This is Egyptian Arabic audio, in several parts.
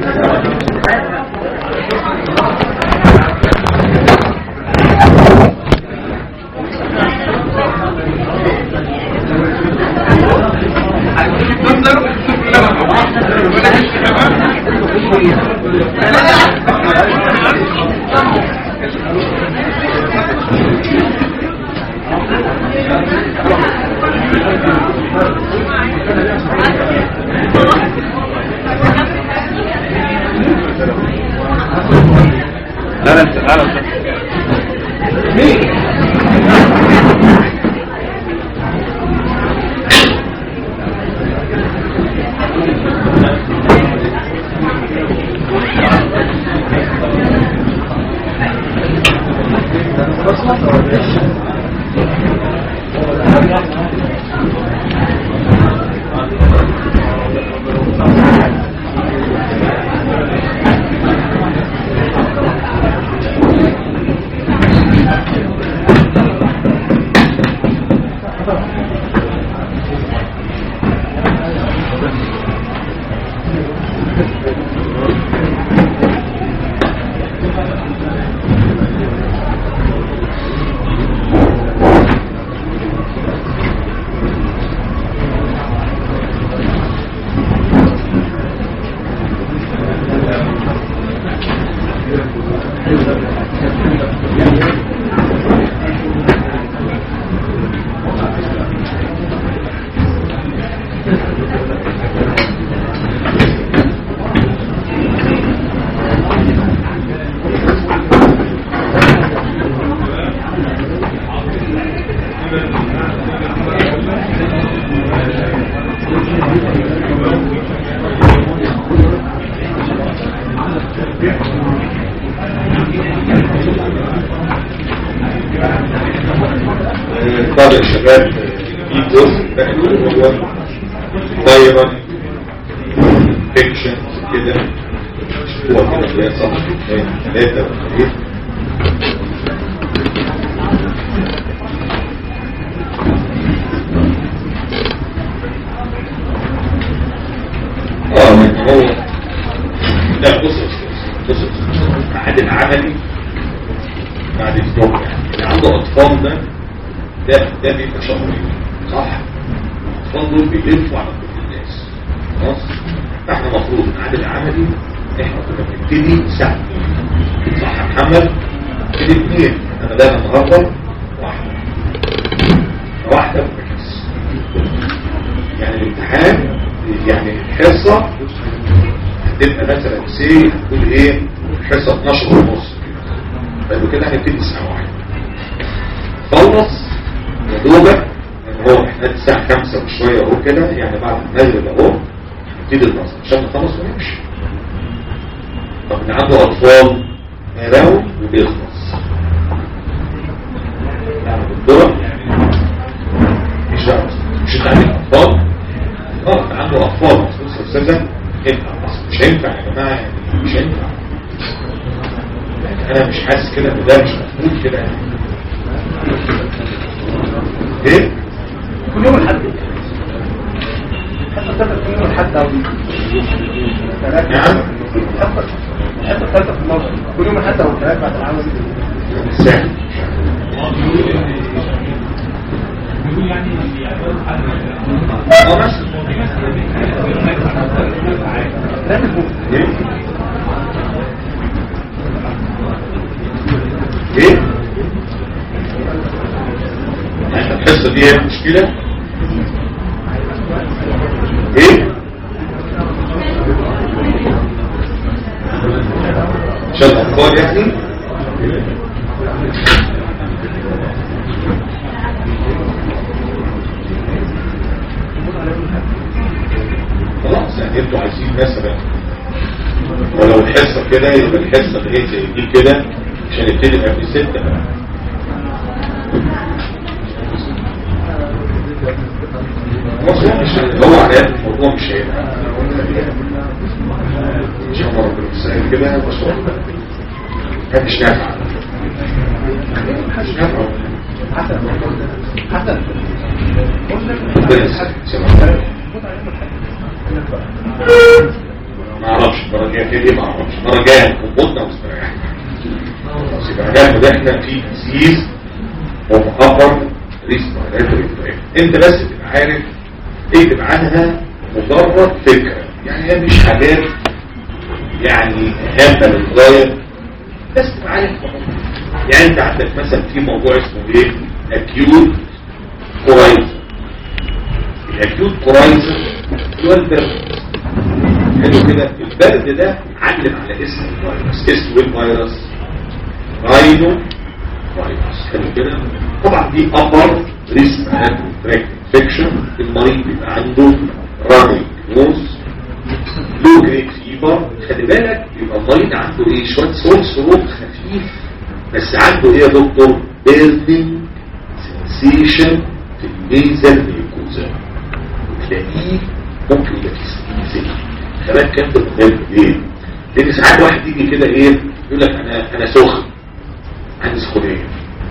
لا لا انت لا لا طبعا يا شباب في جزء بقى اللي هو دايما فيكشن كده هو كده اللي هي صفحة ثلاثة وثلاثة اه من هو لا بص يا أستاذ، بص يا أستاذ. العهد العملي بعد اسبوع يعني اللي عنده اطفال ده ده ده بيبقى شهرين صح الاطفال دول بيلفوا على كل الناس خلاص فاحنا المفروض العهد العملي احنا كنا بنبتدي ساعه اتنين. صح يا محمد نبتدي اثنين انا ده النهارده واحده واحده بس يعني الامتحان يعني الحصه هتبقى مثلا سي هتقول ايه الحصه 12 ونص فانه كده هنبتدي الساعه واحدة خلص يا دوبك يعني هو احنا الساعه 5 وشويه اهو كده يعني بعد المغرب اهو نبتدي النصر عشان نخلص ونمشي طب اللي عنده اطفال راوند وبيخلص يعني بالدرة مش دعوه مش انت عندك اطفال اه انت عنده اطفال مخصوص يا استاذه ينفع أصل مش هينفع يا جماعه يعني مش هينفع يعني انا مش حاسس كده ان ده مش مفهوم كده يعني ايه كل يوم الحد حتى الثالثة كل يوم الحد أو نعم. حتى الثالثة في الموضوع كل يوم الحد أو الثلاث بعد العمل سهل اه مثلا لازم يكون ايه ايه يعني الحصه دي هي المشكله ايه عشان الاطفال يعني خلاص يعني انتوا عايزين مثلا ولو الحصه كده يبقى الحصه اللي هي زي دي كده عشان يبتدي قبل ستة بقى خلاص هو مش هو على الموضوع مش هيبقى ان شاء الله ربنا يسهل كده بس هو مش نافع مش نافع حسن حسن ربنا يسهل سلام. ما اعرفش المره جايه في ايه ما اعرفش مره جايه كمبوتنا واستريحنا خلاص يبقى هناخد احنا في ديزيز ومؤخر ريسبيراتوري انت بس تبقى عارف اكتب عنها مجرد فكره يعني هي مش حاجات يعني هامه للغايه بس تبقى عارف يعني انت عندك مثلا في موضوع اسمه ايه اكيوت كورايزر الاكيوت كورايزر هو البرد حلو كده البرد ده علم على اسم الفيروس اسمه ايه الفيروس راينو فيروس حلو كده طبعا دي ابر ريسك تراك انفكشن المريض بيبقى عنده راني نوز لو جريد فيبر خلي بالك يبقى المريض عنده ايه شويه صوت صوت خفيف بس عنده ايه يا دكتور بيرنينج سنسيشن في الميزل ميكوزا وتلاقيه ممكن يبقى فيه سنيزل كمان كان ده مهم ليه؟ لان ساعات واحد يجي كده ايه يقول لك انا انا سخن عندي سخونيه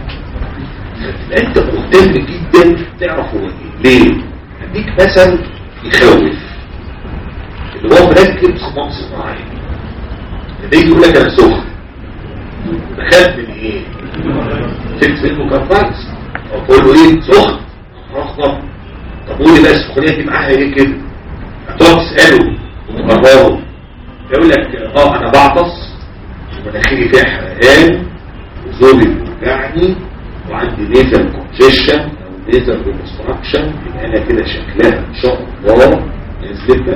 انت مهتم جدا تعرف هو ايه ليه؟ اديك مثل يخوف اللي هو مركب صمام صناعي لما يجي يقول لك انا سخن بخاف من ايه؟ فكت منه كان فايروس او تقول له ايه سخن رخصة طب قول لي بقى السخونيه دي معاها ايه كده؟ هتقعد تساله وتقرره يقول لك اه انا بعطس ومناخيري فيها حرقان وزوري بيوجعني وعندي نيزل كونجيشن او نيزل ريكونستراكشن يبقى انا كده شكلها ان شاء الله نزلت بقى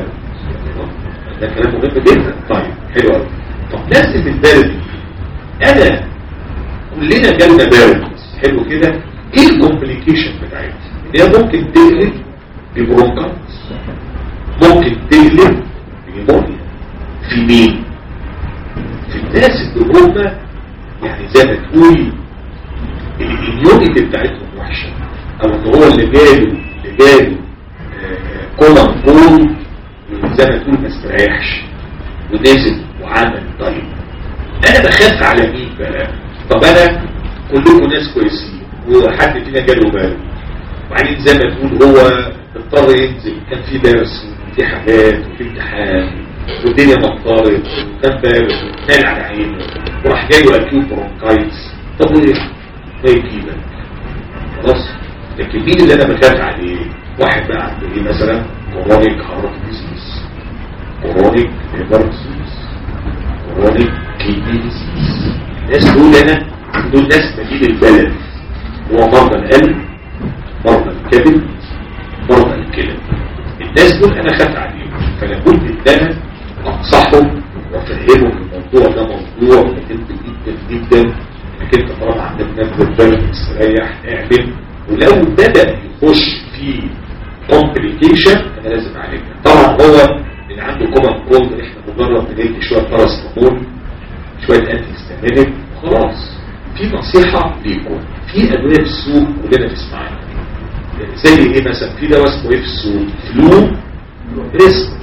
ده كلام مهم جدا طيب حلو قوي طب لازم البارد انا كلنا جالنا بارد حلو كده ايه الكومبليكيشن بتاعتها ان هي ممكن تقلب ببرونكايتس ممكن تقلب بنيمونيا في مين في الناس اللي هم يعني زي ما تقول الاميونيتي بتاعتهم وحشه او ان هو اللي جاله اللي جاله كولن بول زي ما تقول ما استريحش ونزل وعمل طيب انا بخاف على مين بقى طب انا كلكم ناس كويسين وحد فينا جاله باله وبعدين زي ما تقول هو اضطر ينزل كان في درس وفي حاجات وفي امتحان والدنيا مطرت وكان بارد ونال على عينه وراح جاي له اكيوت برونكايتس طب وايه ما يجيبك خلاص لكن مين اللي انا بخاف عليه واحد بقى عنده ايه مثلا كورونيك هارت ديزيز كورونيك ليفر ديزيز كورونيك كيدني ديزيز الناس دول انا دول ناس مدين البلد هو مرضى القلب مرضى الكبد مرضى الكلى الناس دول انا خاف عليهم فلابد ان انا انصحهم وافهمهم الموضوع ده موضوع مهم جدا جدا انك انت طالما عندك نفس البلد مستريح اعمل ولو بدا يخش في كومبليكيشن انا لازم اعالجها طبعا هو اللي عنده كومن كولد احنا مجرد بندي شويه باراستامول شويه انتي هيستامينيك خلاص في نصيحه ليكم في ادويه في السوق كلنا بنسمعها زي ايه مثلا في دواء اسمه ايه في السوق فلو ريست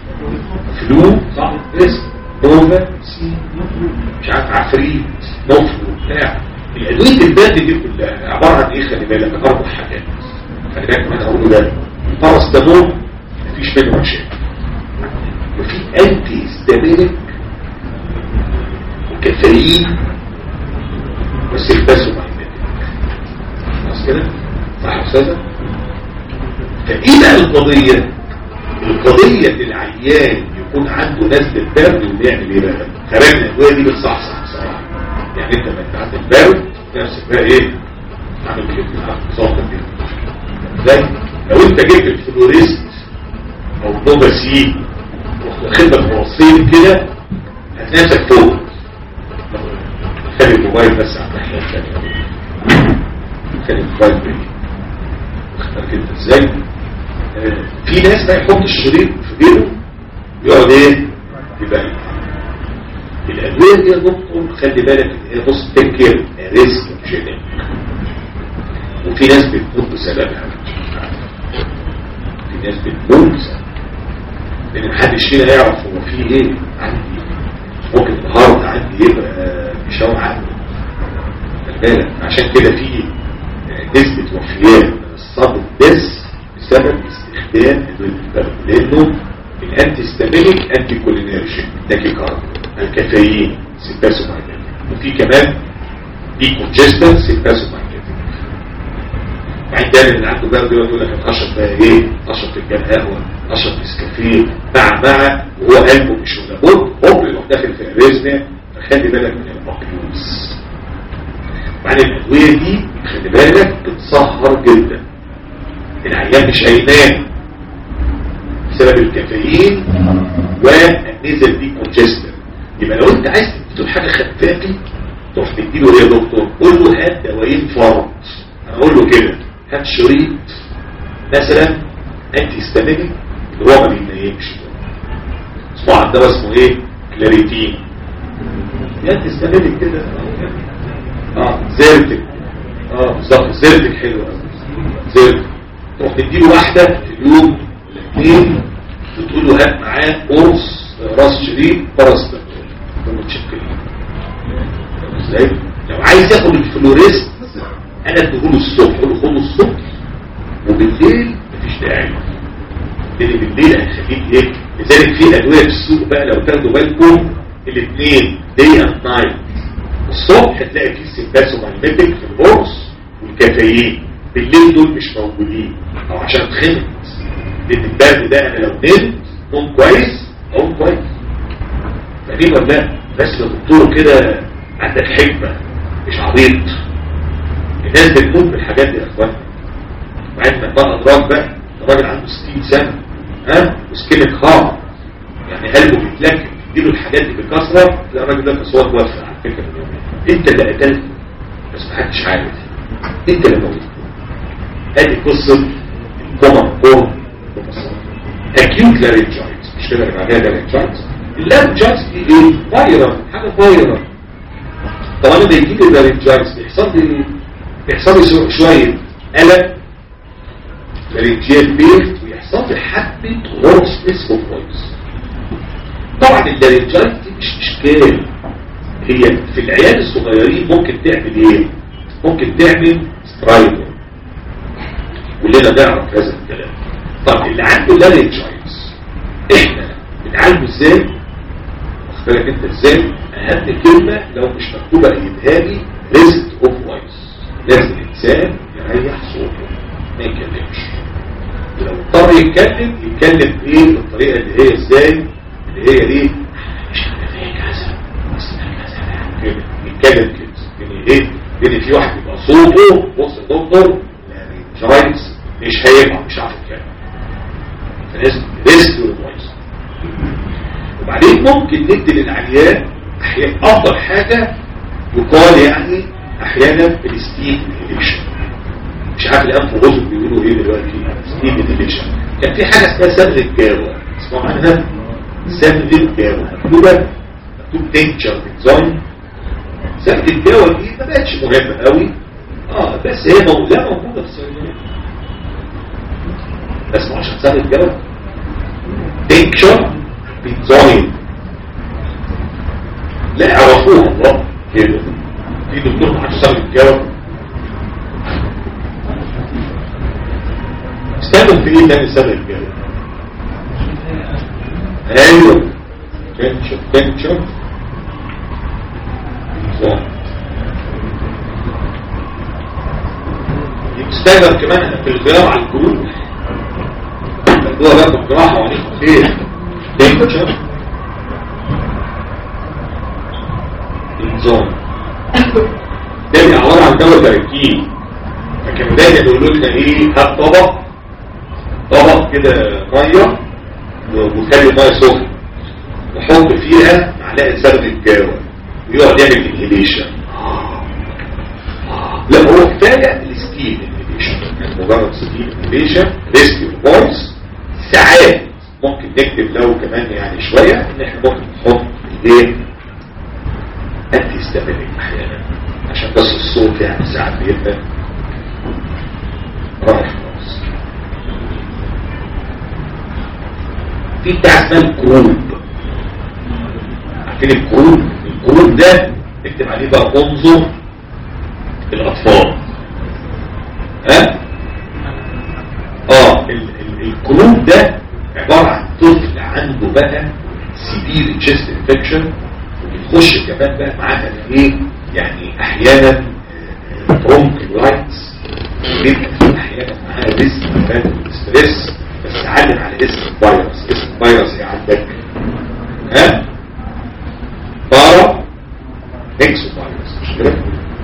فلو صح ريست نوفا مش عارف عفريت نوفلو بتاع الادويه البرد دي كلها عباره عن ايه خلي بالك اربع حاجات خلي بالك ما انا هقوله ده باراستامول مفيش منه مشاكل وفي انتي هيستامينيك وكافيين بس يلبسوا خلاص كده صح يا استاذه فايه بقى القضيه القضيه ان العيان يكون عنده نزله برد ونعمل ايه بقى خرجنا الادويه دي بالصحصح بصراحه يعني انت لما انت عندك برد نفسك بقى ايه عامل كده صوت كده ازاي لو انت جبت الفلوريست او نوباسين واخدها بوصيل كده هتلاقي نفسك فوق خلي الموبايل بس على الناحيه الثانيه خلي الموبايل بعيد واخدك انت ازاي آه، في ناس بقى يحط الشريط في جيبه يقعد ايه يبقى الادويه دي يا دكتور خلي بالك ان هي بص تفكر ريسك جينيك وفي ناس بتموت بسببها في ناس بتموت بسببها لان محدش فينا يعرف هو في ايه عندي ممكن الهارت عندي يبقى بيشاور عنه خلي بالك عشان كده في نسبة وفيات من الصدر بس بسبب استخدام ادويه البرد لانه الانتي ستابيليك انتي كولينيرجين تاكيكارد الكافيين سيباسومايلين وفي كمان ديكونجستنت سيباسومايلين بعدين دايما اللي عنده برد يقول لك اشرب بقى ايه اشرب فنجان قهوه اشرب نسكافيه مع مع وهو قلبه مش لابد هوب يروح داخل في الريزنه فخلي بالك من المقيوس بعدين الادويه دي خلي بالك بتسهر جدا العيان مش هينام بسبب الكافيين والنزل دي كونجستر يبقى لو انت عايز تديله حاجه خفافه تروح تديله ايه يا دكتور قول له هات دوايين فرط انا اقول له كده هات شريط مثلا انتي استامينيك اللي هو ما بينيمش اسمه على الدواء اسمه ايه كلاريتين انتي استامينيك كده اه زيرتك اه بالظبط زيرتك حلو قوي زيرتك تروح تديله واحده في اليوم الاثنين وتقول له هات معاه قرص راس شريط باراستامول ومتشكلين ازاي لو عايز ياخد الفلوريست انا اديهوله الصبح اقول له خده الصبح وبالليل مفيش داعي لان بالليل هيخليك ايه لذلك في ادويه في السوق بقى لو تاخدوا بالكم الاثنين دي اند نايت الصبح هتلاقي فيه سيمباسومايليتك في القرص والكافيين بالليل دول مش موجودين او عشان اتخنت لان البرد ده انا لو نمت نوم كويس اقوم كويس فاهمين ولا لا بس لو دكتور كده عندك حكمه مش عبيط الناس بتموت بالحاجات دي يا اخوان وبعدين ما بقى ادراك بقى الراجل عنده 60 سنه ها وسكيلت هارت يعني قلبه بيتلكك تديله الحاجات دي بكثره تلاقي الراجل ده بس هو توفى على فكره من يومين انت اللي قتلت بس ما حدش عارف انت اللي موت ادي قصه الكومن كورن اكيوت لارنجايتس مش كده اللي بعدها لارنجايتس اللارنجايتس دي ايه فايرال حاجه فايرال طب انا بيجي لي لارنجايتس بيحصل لي بيحصل لي شويه قلق لارنجيال بيرت ويحصل لي حبه هورسنس اوف فويس طبعا اللارنجايتس دي مش اشكال هي في العيال الصغيرين ممكن تعمل ايه ممكن تعمل سترايدر كلنا نعرف هذا الكلام طب اللي عنده لارنجايتس احنا بنعالجه ازاي واخد بالك انت ازاي اهم كلمه لو مش مكتوبه ايدها لي ريست اوف فويس لازم الانسان يريح صوته ما يتكلمش ولو اضطر يتكلم يتكلم ايه بالطريقه اللي هي ازاي اللي هي ايه مش عارف كذا بس كذا كده يتكلم كده يعني ايه لان في واحد يبقى صوته بص يا دكتور لارنجايتس مش هينفع مش عارف يتكلم فلازم ريست فويس وبعدين ممكن ندي للعيان احيانا افضل حاجة يقال يعني احيانا الستيم انهيبيشن مش عارف الانف وغزو بيقولوا ايه دلوقتي ستيم انهيبيشن كان في حاجة اسمها سمن الجاوة اسمها عنها سمن الجاوة مكتوبة مكتوب تنشر ديزاين سمن الجاوة دي ما بقتش مهمة قوي اه بس هي موجودة موجودة في الصيدلية بس ما عشان سمن الجاوة تنشر ديزاين لا عرفوها الله كده في دكتور محدش سامي الجواب استخدم في ايه تاني سامي الجواب ايوه تنشن تنشن يستخدم كمان في الغيار على الجروح هو بقى بالجراحة وعليكم خير تنشن النظام ده عبارة عن دواء تركيب فكانوا دايما يقولوا لنا ايه هات طبق طبق كده ميه وخلي الميه سخنه وحط فيها معلقه سرد الجاوه ويقعد يعمل انهيليشن لا هو كفايه الستيم انهيليشن يعني مجرد ستيم انهيليشن ريسك فويس ساعات ممكن نكتب لو كمان يعني شويه ان احنا ممكن نحط الايه انت يستمر احيانا عشان بس الصوت يعني ساعات بيبقى رايح خلاص في بتاع اسمها الكروب عارفين الكروب الكروب ده اكتب عليه بقى انظر الاطفال ها اه ال ال الكروب ده عبارة عن طفل عنده بقى سيفير تشيست انفكشن وبتخش كمان بقى معاها ايه يعني احيانا برونكلايتس بيبقى في احيانا معاها ريسك كمان ستريس بس علم على اسم الفيروس اسم الفيروس ايه عندك ها بارا اكسو فيروس مش كده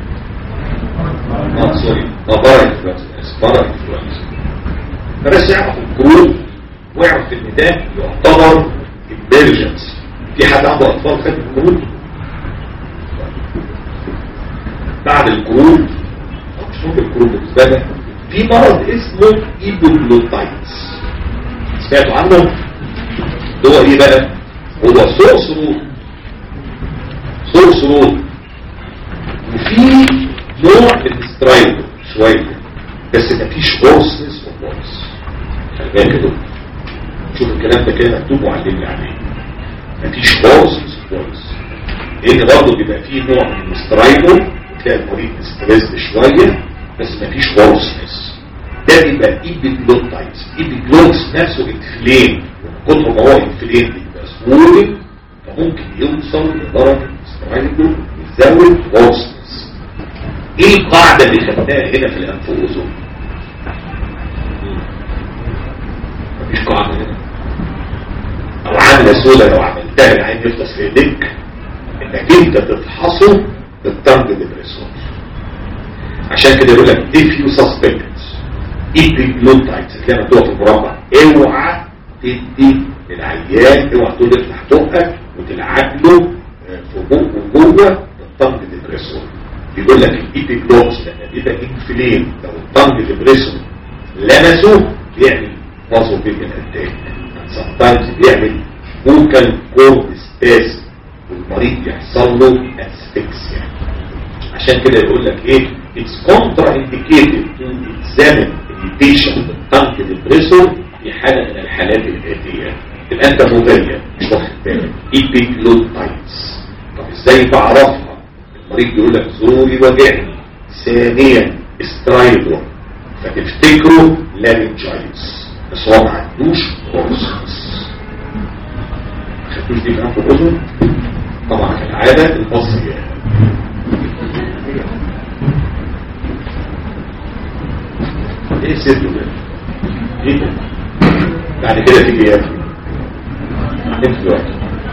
اه سوري اه بارا انفلونزا بارا انفلونزا فبس يعرف الكروب ويعرف ان ده يعتبر emergency في حد عنده اطفال خد الكروب بعد الكروب مش ممكن الكروب بالنسبه لك في مرض اسمه ايبوجلوتايتس سمعتوا عنه هو ايه بقى هو سورس رود سورس رود وفي نوع من السترايد شويه بس مفيش هورسنس اوف فويس خلي بالك كده شوف الكلام ده كده مكتوب وعلمني عليه مفيش هورسنس اوف فويس لان برضه بيبقى فيه نوع من السترايد تلاقي المريض ستريسد شويه بس مفيش هورسنس ده بيبقى ايبيجلوتايتس ايبيجلوتس نفسه انفلين ومن كتر ما هو انفلين بيبقى سوولن فممكن يوصل لدرجه سترايدو يزود هورسنس ايه القاعده اللي خدناها هنا في الانف واذن مفيش قاعده هنا او عامله سودا لو عملتها العين يفطس في ايديك انك انت تفحصه بالتنج ديبريسور عشان كده يقول لك if you suspect epiglottitis تلاقي مكتوبه في المربع اوعى تدي للعيان اوعى تقول افتح بقك وتلعب له في بقه جوه التنج ديبريسور بيقول لك الايبيجلوتس لما بيبقى انفلين لو التنج ديبريسور لمسه بيعمل بازو بيبن اتاك sometimes بيعمل vocal cord spasm والمريض يحصل له اسفكسيا عشان كده يقول لك ايه it's contraindicated to examine the patient with tongue depressor في حالة من الحالات الآتية تبقى انت مغيب مش واخد بالك epiglottitis طب ازاي بعرفها المريض بيقول لك زوري وجعني ثانيا استرايدو فتفتكروا لارنجايتس بس هو ما عندوش هورسنس خدتوش دي في انف الاذن طبعا كالعادة المصري ايه سيدو ده ايه ده بعد كده تيجي يا اخي انت دلوقتي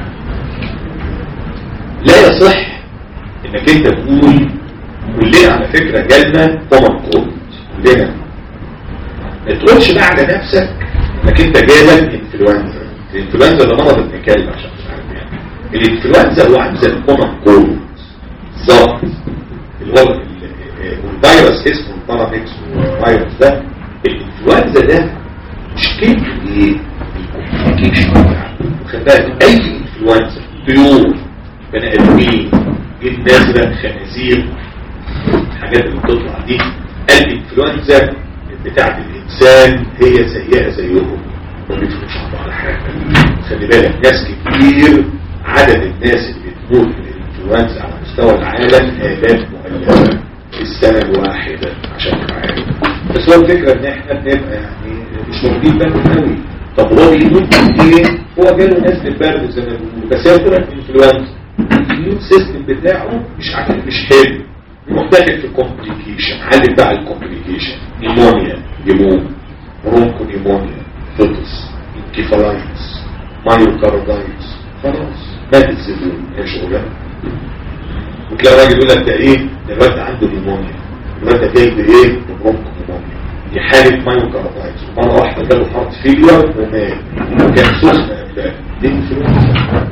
لا يصح انك انت تقول كلنا على فكرة جالنا طبعا كود كلنا ما تقولش بقى على نفسك انك انت جالك انفلونزا الانفلونزا ده مرض ابن كلب عشان مش عارف يعني الانفلونزا هو عامل زي الكومن كولد بالظبط اللي هو والفيروس اسمه الباراميكس والفيروس ده الانفلونزا ده مشكلته ايه؟ الكوميونيكيشن خد بالك اي انفلونزا طيور بني ادمين جن ازرق خنازير الحاجات اللي بتطلع دي الانفلونزا بتاعت الانسان هي زيها زيهم ما بيفرقش على حاجه خلي بالك ناس كتير عدد الناس اللي بتموت من الانفلونزا على مستوى العالم آلاف مؤلفة في السنة الواحدة عشان تعالى بس هو الفكرة ان احنا بنبقى يعني مش واخدين بالنا قوي طب هو بيموت من ايه؟ هو جاله نزل برد زي ما بيقولوا بس هي طلعت انفلونزا الاميون سيستم بتاعه مش عارف مش حلو يروح داخل في كومبليكيشن علم بقى الكومبليكيشن نيمونيا يموت برونكو نيمونيا فطس انكفالايتس مايوكاردايتس خلاص مات الزبون هي شغلانه وتلاقي راجل يقول لك ده ايه ده الواد عنده نيمونيا الواد ده جاي بايه ببرونكو نيمونيا دي حاله مايوكاردايتس ومره واحده جاله هارت فيلير ومات وكان سخن قبلها دي انفلونزا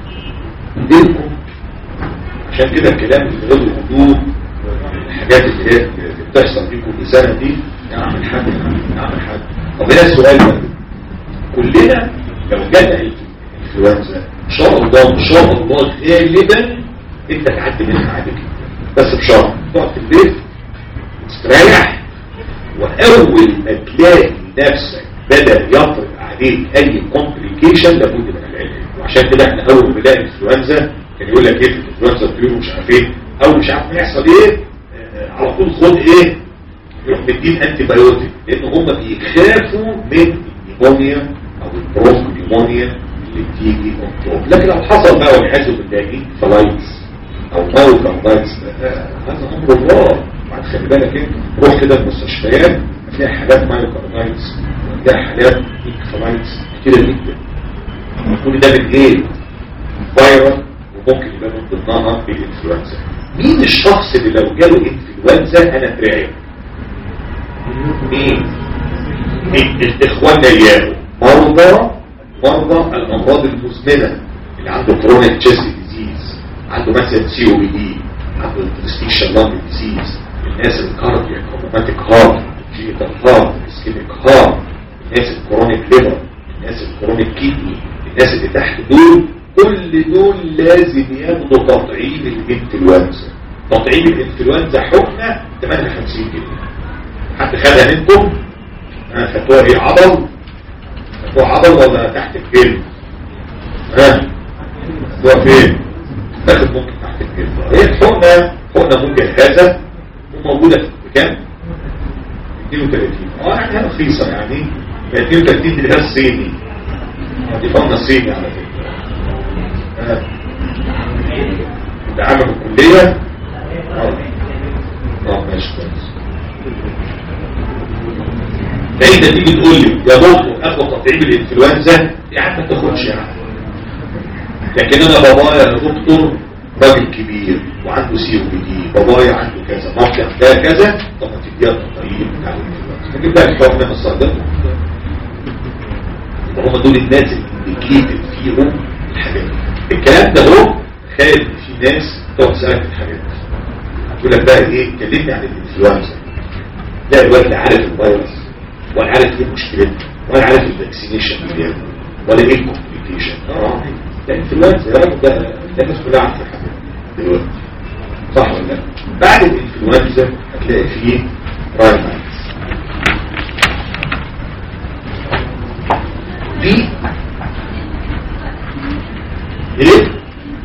دي عشان كده الكلام اللي غير الهدوء الحاجات اللي هي اللي بتحصل دي كل سنه دي نعمل حد نعمل حد طب هنا السؤال بقى كلنا لو جالنا الانفلونزا ان شاء الله ان شاء الله غالبا انت تعدي منها عادي جدا بس بشرط تقعد في البيت تستريح واول ما تلاقي نفسك بدا يفرض عليك اي كومبليكيشن لابد من العلاج وعشان كده احنا اول ما نلاقي انفلونزا كان يقول لك ايه في الانفلونزا الطيور ومش عارف ايه او مش عارف يحصل ايه آه على طول خد ايه يروح مدين انتي بايوتيك لان هم بيخافوا من النيمونيا او البرونك نيمونيا اللي بتيجي اون لكن لو حصل بقى والعياذ بالله فلايتس او ماوث هذا امر الله بعد خلي بالك انت روح كده المستشفيات هتلاقي حالات مايوكاردايتس هتلاقي حالات انكفالايتس كتير جدا كل ده من ايه؟ فيروس وممكن يبقى من ضمنها الانفلونزا مين الشخص اللي لو جاله انفلونزا انا اترعب؟ مين؟ اخواننا اياه مرضى مرضى الامراض المزمنه اللي عنده كرونيك تشيست ديزيز عنده مثلا سي او بي دي عنده انترستيشن لانج ديزيز الناس الكاردياك روماتيك هارت جيتال هارت اسكيميك هارت الناس الكرونيك ليفر الناس الكرونيك كيدني الناس اللي تحت دول كل دول لازم ياخدوا تطعيم الانفلونزا تطعيم الانفلونزا حقنه 58 جنيه حد خدها منكم ها خدوها ايه عضل خدوها عضل ولا تحت الجلد ها خدوها فين تاخد ممكن تحت الجلد هي الحقنه حقنه مجهزه وموجوده بكام 32 اه يعني هي رخيصه يعني 32 دي اللي هي الصيني دي حقنه صيني على فكره ها دعمها في الكليه اه اه ماشي كويس فانت تيجي تقول لي يا دكتور اخد تطعيم الانفلونزا يا عم ما تاخدش يا عم لكن انا بابايا يا دكتور راجل كبير وعنده سي او بي دي بابايا عنده كذا مرجع ده كذا طب ما تديها التطعيم بتاع الانفلونزا نجيب لها الحكم من الصيدله يبقى هم دول الناس اللي كيتب فيهم الحاجات دي الكلام ده هو خالد في ناس تقعد تسالك الحاجات دي تقول لك بقى ايه كلمني عن الانفلونزا لا الواد لا عارف الفيروس ولا عارف ايه مشكلته ولا عارف الفاكسينيشن اللي بيعمله ولا ايه الكومبليكيشن اه ده انفلونزا يا راجل ده ده الناس كلها عارفه الحاجات دلوقتي صح ولا لا بعد الانفلونزا هتلاقي فيه راينايتس دي ايه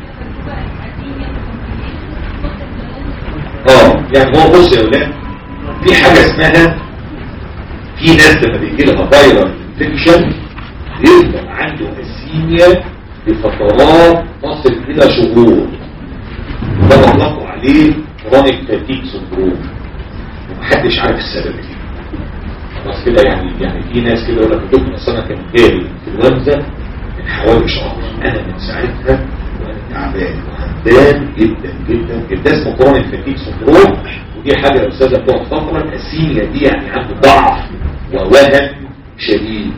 اه يعني هو بص يا ولاد في حاجه اسمها في ناس لما بيجي لها فايرال انفكشن يفضل عنده اسيميا لفترات تصل الى شهور ده بطلقوا عليه كرونيك فاتيك سندروم ومحدش عارف السبب ايه خلاص كده يعني يعني في ناس كده يقول لك الدكتور اصل انا كان جالي انفلونزا من حوالي شهر انا من ساعتها وانا تعبان وهمدان جدا جدا جدا اسمه كرونيك فاتيك سندروم ودي حاجه يا استاذه بتقعد فتره الاسيميا دي يعني عنده ضعف ووهن شديد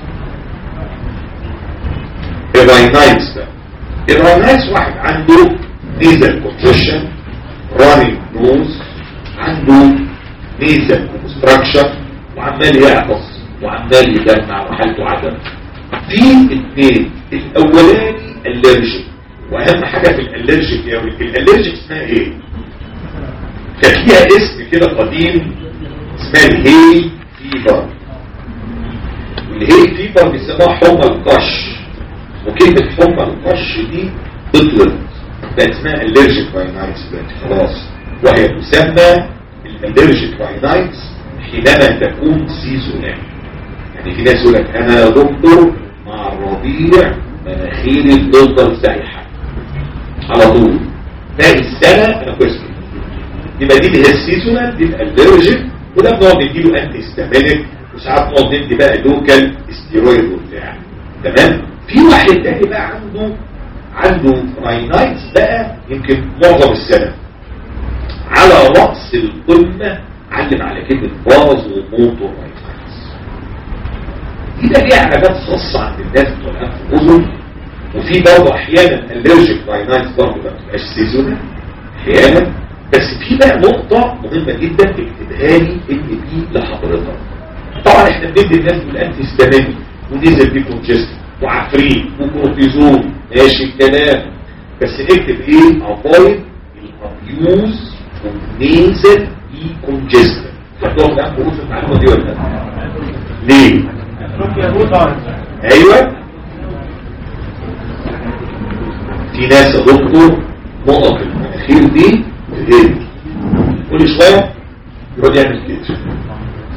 الراينايتس بقى الراينايتس واحد عنده نيزل كونجيشن رانينج نوز عنده نيزل كونستراكشن وعمال يعطس وعمال يدمع وحالته عدم في اثنين الاولاني الالرجيك واهم حاجه في الالرجيك يا ولد الالرجيك اسمها ايه كان ليها اسم كده قديم اسمها الهي فيبر والهي فيبر بيسموها حمى القش وكلمة حمى القش دي بطلت بقت اسمها الالرجيك راينايتس دلوقتي خلاص وهي تسمى الالرجيك راينايتس حينما تكون سيزونال يعني في ناس يقول لك انا يا دكتور مع الربيع مناخيري بتفضل سايحه على طول باقي السنه انا كويس يبقى دي اللي هي السيزونال دي الالرجيك وده بنقعد نديله انتي استامينيك وساعات نقعد ندي بقى لوكال استيرويد وبتاع تمام في واحد تاني بقى عنده عنده راينايتس بقى يمكن معظم السنه على راس القمه علم على كلمه باز وموتور راينايتس دي بقى ليها علامات خاصه عند الناس بتوع الانف والاذن وفي برضه احيانا الرجيك راينايتس برضه ما بتبقاش سيزونال احيانا بس في بقى نقطة مهمة جدا اكتبها لي ان دي لحضرتك طبعا احنا بندي الناس بالانتي ستامين ونزل بيه كونجست وعفرين وكورتيزون ماشي الكلام بس اكتب ايه افايد الابيوز والنيزل اي كونجست هتقعد الان بروف المعلومة دي ولا لا ليه ايوه في ناس يا دكتور نقط المناخير دي ايه كل شوية يقعد يعمل كده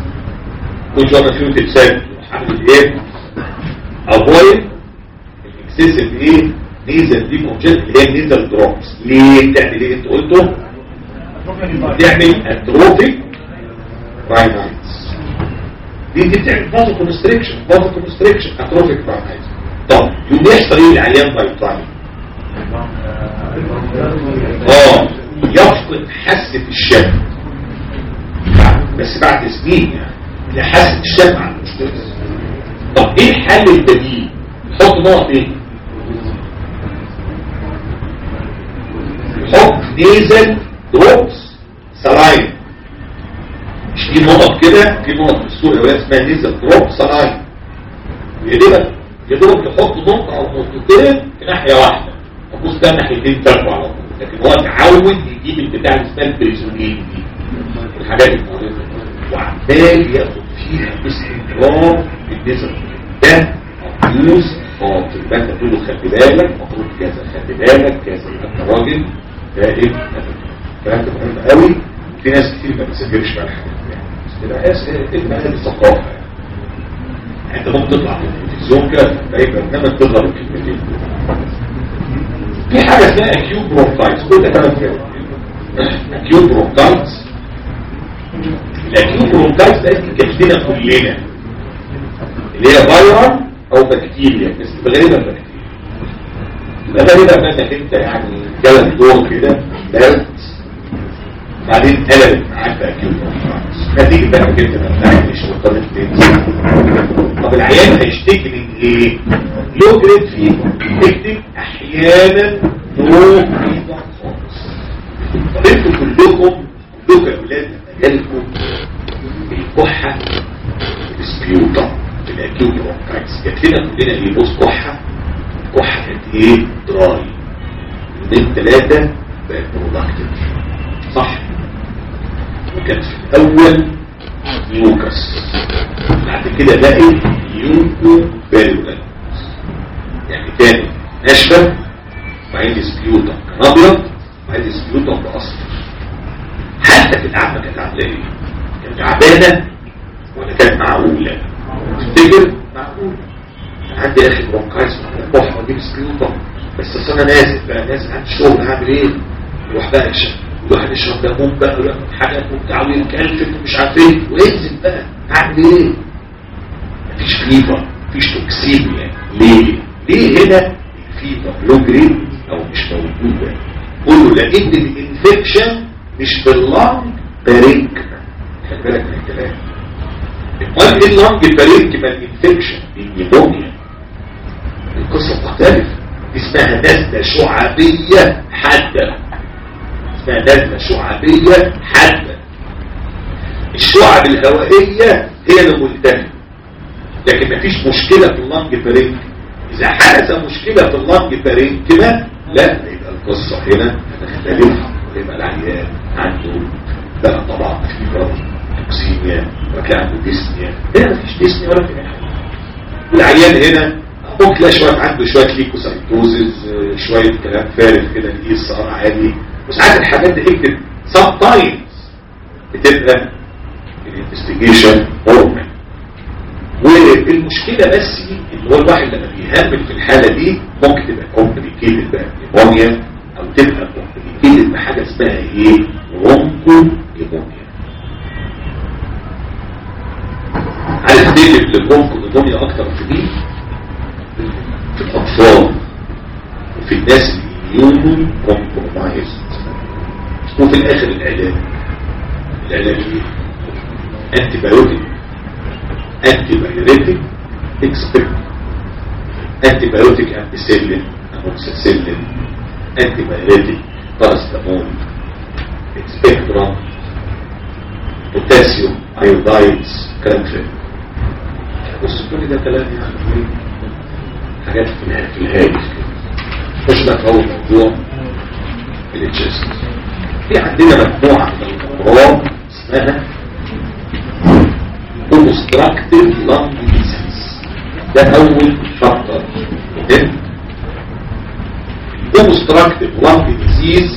كل شوية ما فيهم تتسال عامل ايه avoid اكسسيف ايه نيزل دي كونجنت اللي هي نيزل دروبس ليه بتعمل ايه انت قلته بتعمل اتروفيك راينايتس دي دي بتعمل بازو كونستريكشن بازو كونستريكشن اتروفيك راينايتس طب يوم يحصل ايه العيان باي تايم اه يفقد حاسه الشم بعد- بس بعد سنين يعني لا حاسه الشم عن المشكله طب ايه الحل البديل نحط نقط ايه نحط نيزل دروبس سلاين مش دي نقط كده في نقط في الصوره ولا اسمها نيزل دروب سلاين يا دوبك يا دوبك يحط نقطه او نقطتين في ناحيه واحده تبص ده ناحيتين تربع على طول لكن هو اتعود يجيب البتاع اللي اسمها البريزونين دي الحاجات المعروفه وعمال ياخد فيها باستمرار النسب ده ابيوز خاطر يبقى انت تقول له خلي بالك المفروض كذا خلي بالك كذا يبقى انت راجل فاهم فهمت مهم قوي في ناس كتير ما بتسافرش بقى الحاجات دي يعني بس تبقى ناس تبقى هذه الثقافه يعني انت ممكن تطلع في التلفزيون كده في اي برنامج تضرب الكلمتين في حاجه اسمها اكيوت برونكايتس كل ده كلام كده اكيوت برونكايتس الاكيوت برونكايتس ده كفنا كلنا اللي هي فيروس او بكتيريا بس غالبا بكتيريا يبقى غالبا انك انت يعني جالك دور كده برد بعدين قلبت معاك باكيوت برونكايتس نتيجه بقى انك انت ما بتعملش وطريقه تنسى طب العيان هيشتكي من ايه؟ لو جريد فيبر تكتب احيانا نو فيبر خالص طب انتوا كلكم كلكم يا ولاد لما جالكم الكحه السبيوتا الاكيوت برونكايتس جات لنا كلنا ايه بص كحه كحه كانت ايه دراي يومين ثلاثه بقت برودكتيف صح وكانت في الاول ميوكس بعد كده بقت يوكو فيرولنت يعني تاني ناشفه وبعدين سبيوتا كان ابيض وبعدين سبيوتا باصفر حتى في العامه كانت عامله ايه؟ كانت تعبانه ولا كانت معقوله؟ تفتكر معقوله كان عندي يا اخي برونكايتس ولا واجيب سبيوتا بس اصل انا نازل بقى نازل عندي شغل هعمل ايه؟ يروح بقى يشرب الواحد يشرب ليمون بقى وياخد حاجات وبتاع ويتكلف ومش عارف ايه وينزل بقى هعمل ايه؟ مفيش فيفر مفيش توكسيميا ليه؟ ليه هنا الفيفر لو جريد او مش موجوده؟ قولوا لان الانفكشن مش في اللنج بارينك خلي بالك من الكلام امال ايه اللنج بارينك ما الانفكشن النيمونيا القصه بتختلف اسمها نزله شعابيه حاده اسمها نزله شعابيه حاده الشعب الهوائيه هي اللي ملتهبه لكن مفيش مشكلة في اللنج بارينك إذا حدث مشكلة في اللنج بارينكما لا يبقى القصة هنا هتختلف ويبقى العيان عنده بقى طبعا فيبر توكسيميا وكان عنده ديسنيا هنا مفيش ديسنيا ولا في حاجة العيان هنا ممكن تلاقي شوية عنده شوية ليكوسايتوزز شوية كلام فارغ كده الاي اس ار عالي وساعات الحاجات دي اكتب سب تايمز بتبقى الانفستيجيشن هورمون والمشكلة بس ان هو الواحد لما بيهمل في الحالة دي ممكن تبقى كومبليكيتد بقى نيمونيا او تبقى كومبليكيتد بحاجة اسمها ايه رونكو نيمونيا عارف ليه الرونكو نيمونيا اكتر في مين؟ في الاطفال وفي الناس اليومو كومبرومايزد وفي الاخر العلاج العلاج ايه؟ انتي بايوتيك antibiotic expect antibiotic ampicillin amoxicillin antibiotic paracetamol spectrum potassium iodides كلام كده بص كل ده كلام يعني حاجات في الهادي في الهادي مش بقى اول موضوع الاتشست في عندنا مجموعه من الامراض اسمها obstructive lung disease ده اول شابتر مهم obstructive lung disease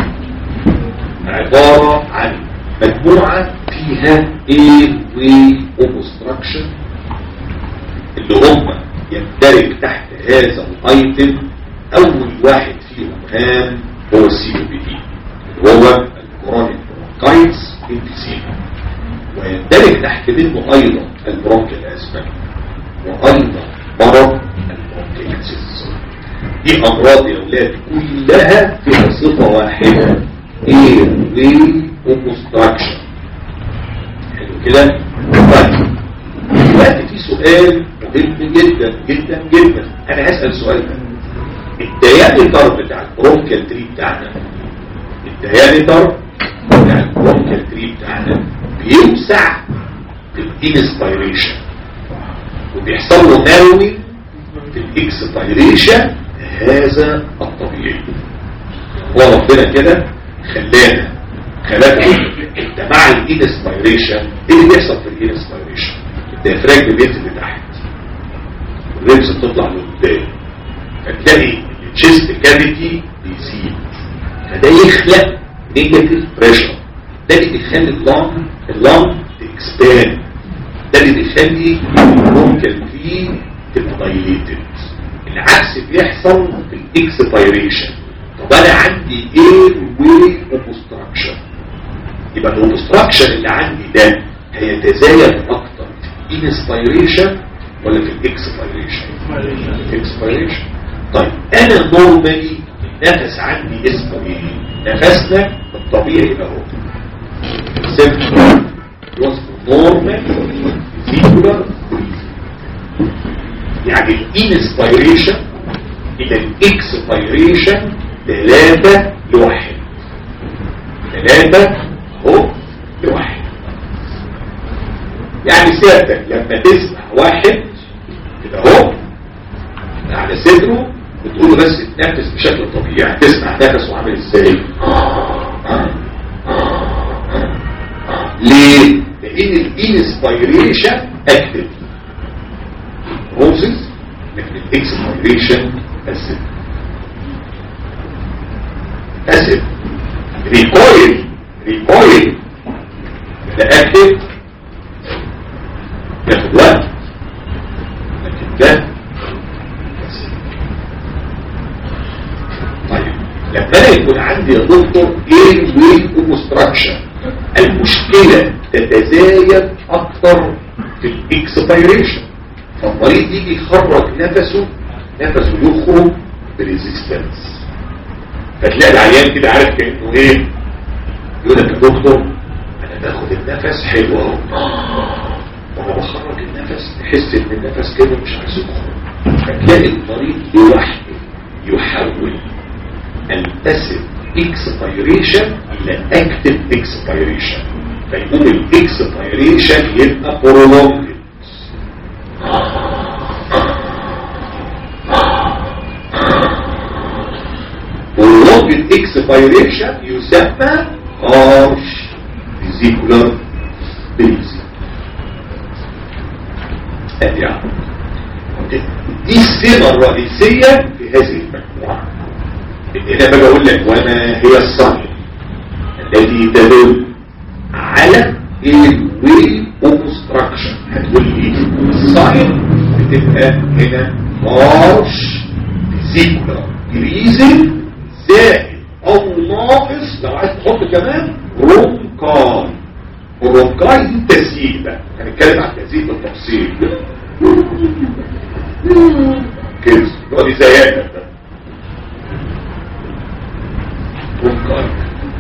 عبارة عن مجموعة فيها airway obstruction اللي هم يندرج تحت هذا الايتم اول واحد فيهم هام هو السي او بي دي هو الكورونيك برونكايتس انفيسيما ويندرج تحت منه ايضا البرونكيال اسما وايضا مرض البرونكيتس دي امراض يا اولاد كلها فيها صفه واحده ايه وي وكونستراكشن حلو كده طيب دلوقتي في سؤال مهم جدا جدا جدا انا هسال سؤال ده الديامتر بتاع البرونكيال تري بتاعنا الديامتر بتاع البرونكيال تري بتاعنا بيوسع في الانسبيريشن وبيحصل له ناروي في الاكسبيريشن هذا الطبيعي هو ربنا كده خلانا خلانا انت مع الانسبيريشن ايه اللي بيحصل في الانسبيريشن الديافراجم بينزل لتحت والريبس بتطلع لقدام فتلاقي الشيست كافيتي بيزيد فده يخلق نيجاتيف بريشر ده اللي بيخلي اللنج اللنج تكسباند ده اللي بيخلي ممكن فيه تبقى دايليتد العكس بيحصل في الاكسبيريشن طب انا عندي ايه واي اوبستراكشن يبقى الاوبستراكشن اللي عندي ده هيتزايد اكتر في الانسبيريشن ولا في الاكسبيريشن اكسبيريشن طيب انا نورمالي النفس عندي اسمه ايه نفسنا الطبيعي اهو سيمبل وصفه نورمال فيكولار يعني الانسبيريشن الى الاكسبيريشن ثلاثة لواحد ثلاثة اهو لواحد يعني سيادتك لما تسمع واحد كده اهو على صدره بتقول له بس تنفس بشكل طبيعي يعني تسمع نفسه عامل ازاي ليه؟ لان الانسبيريشن اكتف بروسيس لكن الاكسبيريشن اسيد اسيد ريكويل ريكويل ده اكتف ياخد وقت لكن ده طيب لما انا يكون عندي يا دكتور ايه ويل اوبستراكشن المشكلة تتزايد اكتر في الاكسبيريشن فالمريض يجي يخرج نفسه نفسه يخرج بريزيستنس فتلاقي العيان كده عارف كانه ايه يقول لك يا دكتور انا باخد النفس حلو اهو وانا بخرج النفس تحس ان النفس كده مش عايز يخرج فتلاقي المريض لوحده يحول الباسيف اكسبيريشن الى اكتف اكسبيريشن فيقوم الاكسبيريشن يبقى prolonged prolonged expiration يسمى harsh vesicular breathing ادي يعني دي السمة الرئيسية في هذه المجموعة ان انا باجي اقول لك وما هي الصين التي تدل على الويل اوبستراكشن هتقول لي الصين بتبقى هنا مارش فيزيكولار جريزل زائد او ناقص لو عايز تحط كمان رونكاي والرونكاي دي تسييل بقى هنتكلم عن التسييل بالتفصيل كده يقعد يزيادك ده رونكاي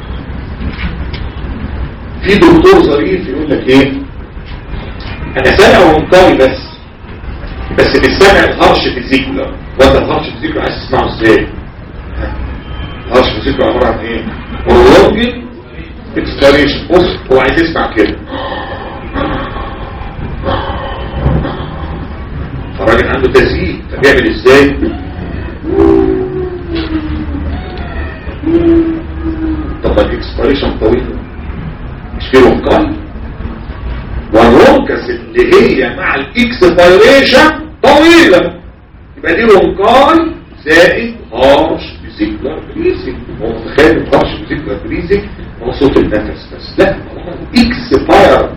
في دكتور ظريف يقول لك ايه انا سامع رونكاي بس بس مش سامع الهرش فيزيكولا وانت الهرش فيزيكولا عايز تسمعه ازاي الهرش فيزيكولا عباره عن ايه prolonged expiration بص هو عايز يسمع كده فالراجل عنده تسجيل فبيعمل ازاي طب الاكسبيريشن طويله مش في رونكاي والرونكس اللي هي مع الاكسبيريشن طويلة يبقى دي رونكاي زائد هارش فيزيكولار بريزنج هو متخيل هارش فيزيكولار بريزنج هو صوت النفس بس لا اكسباير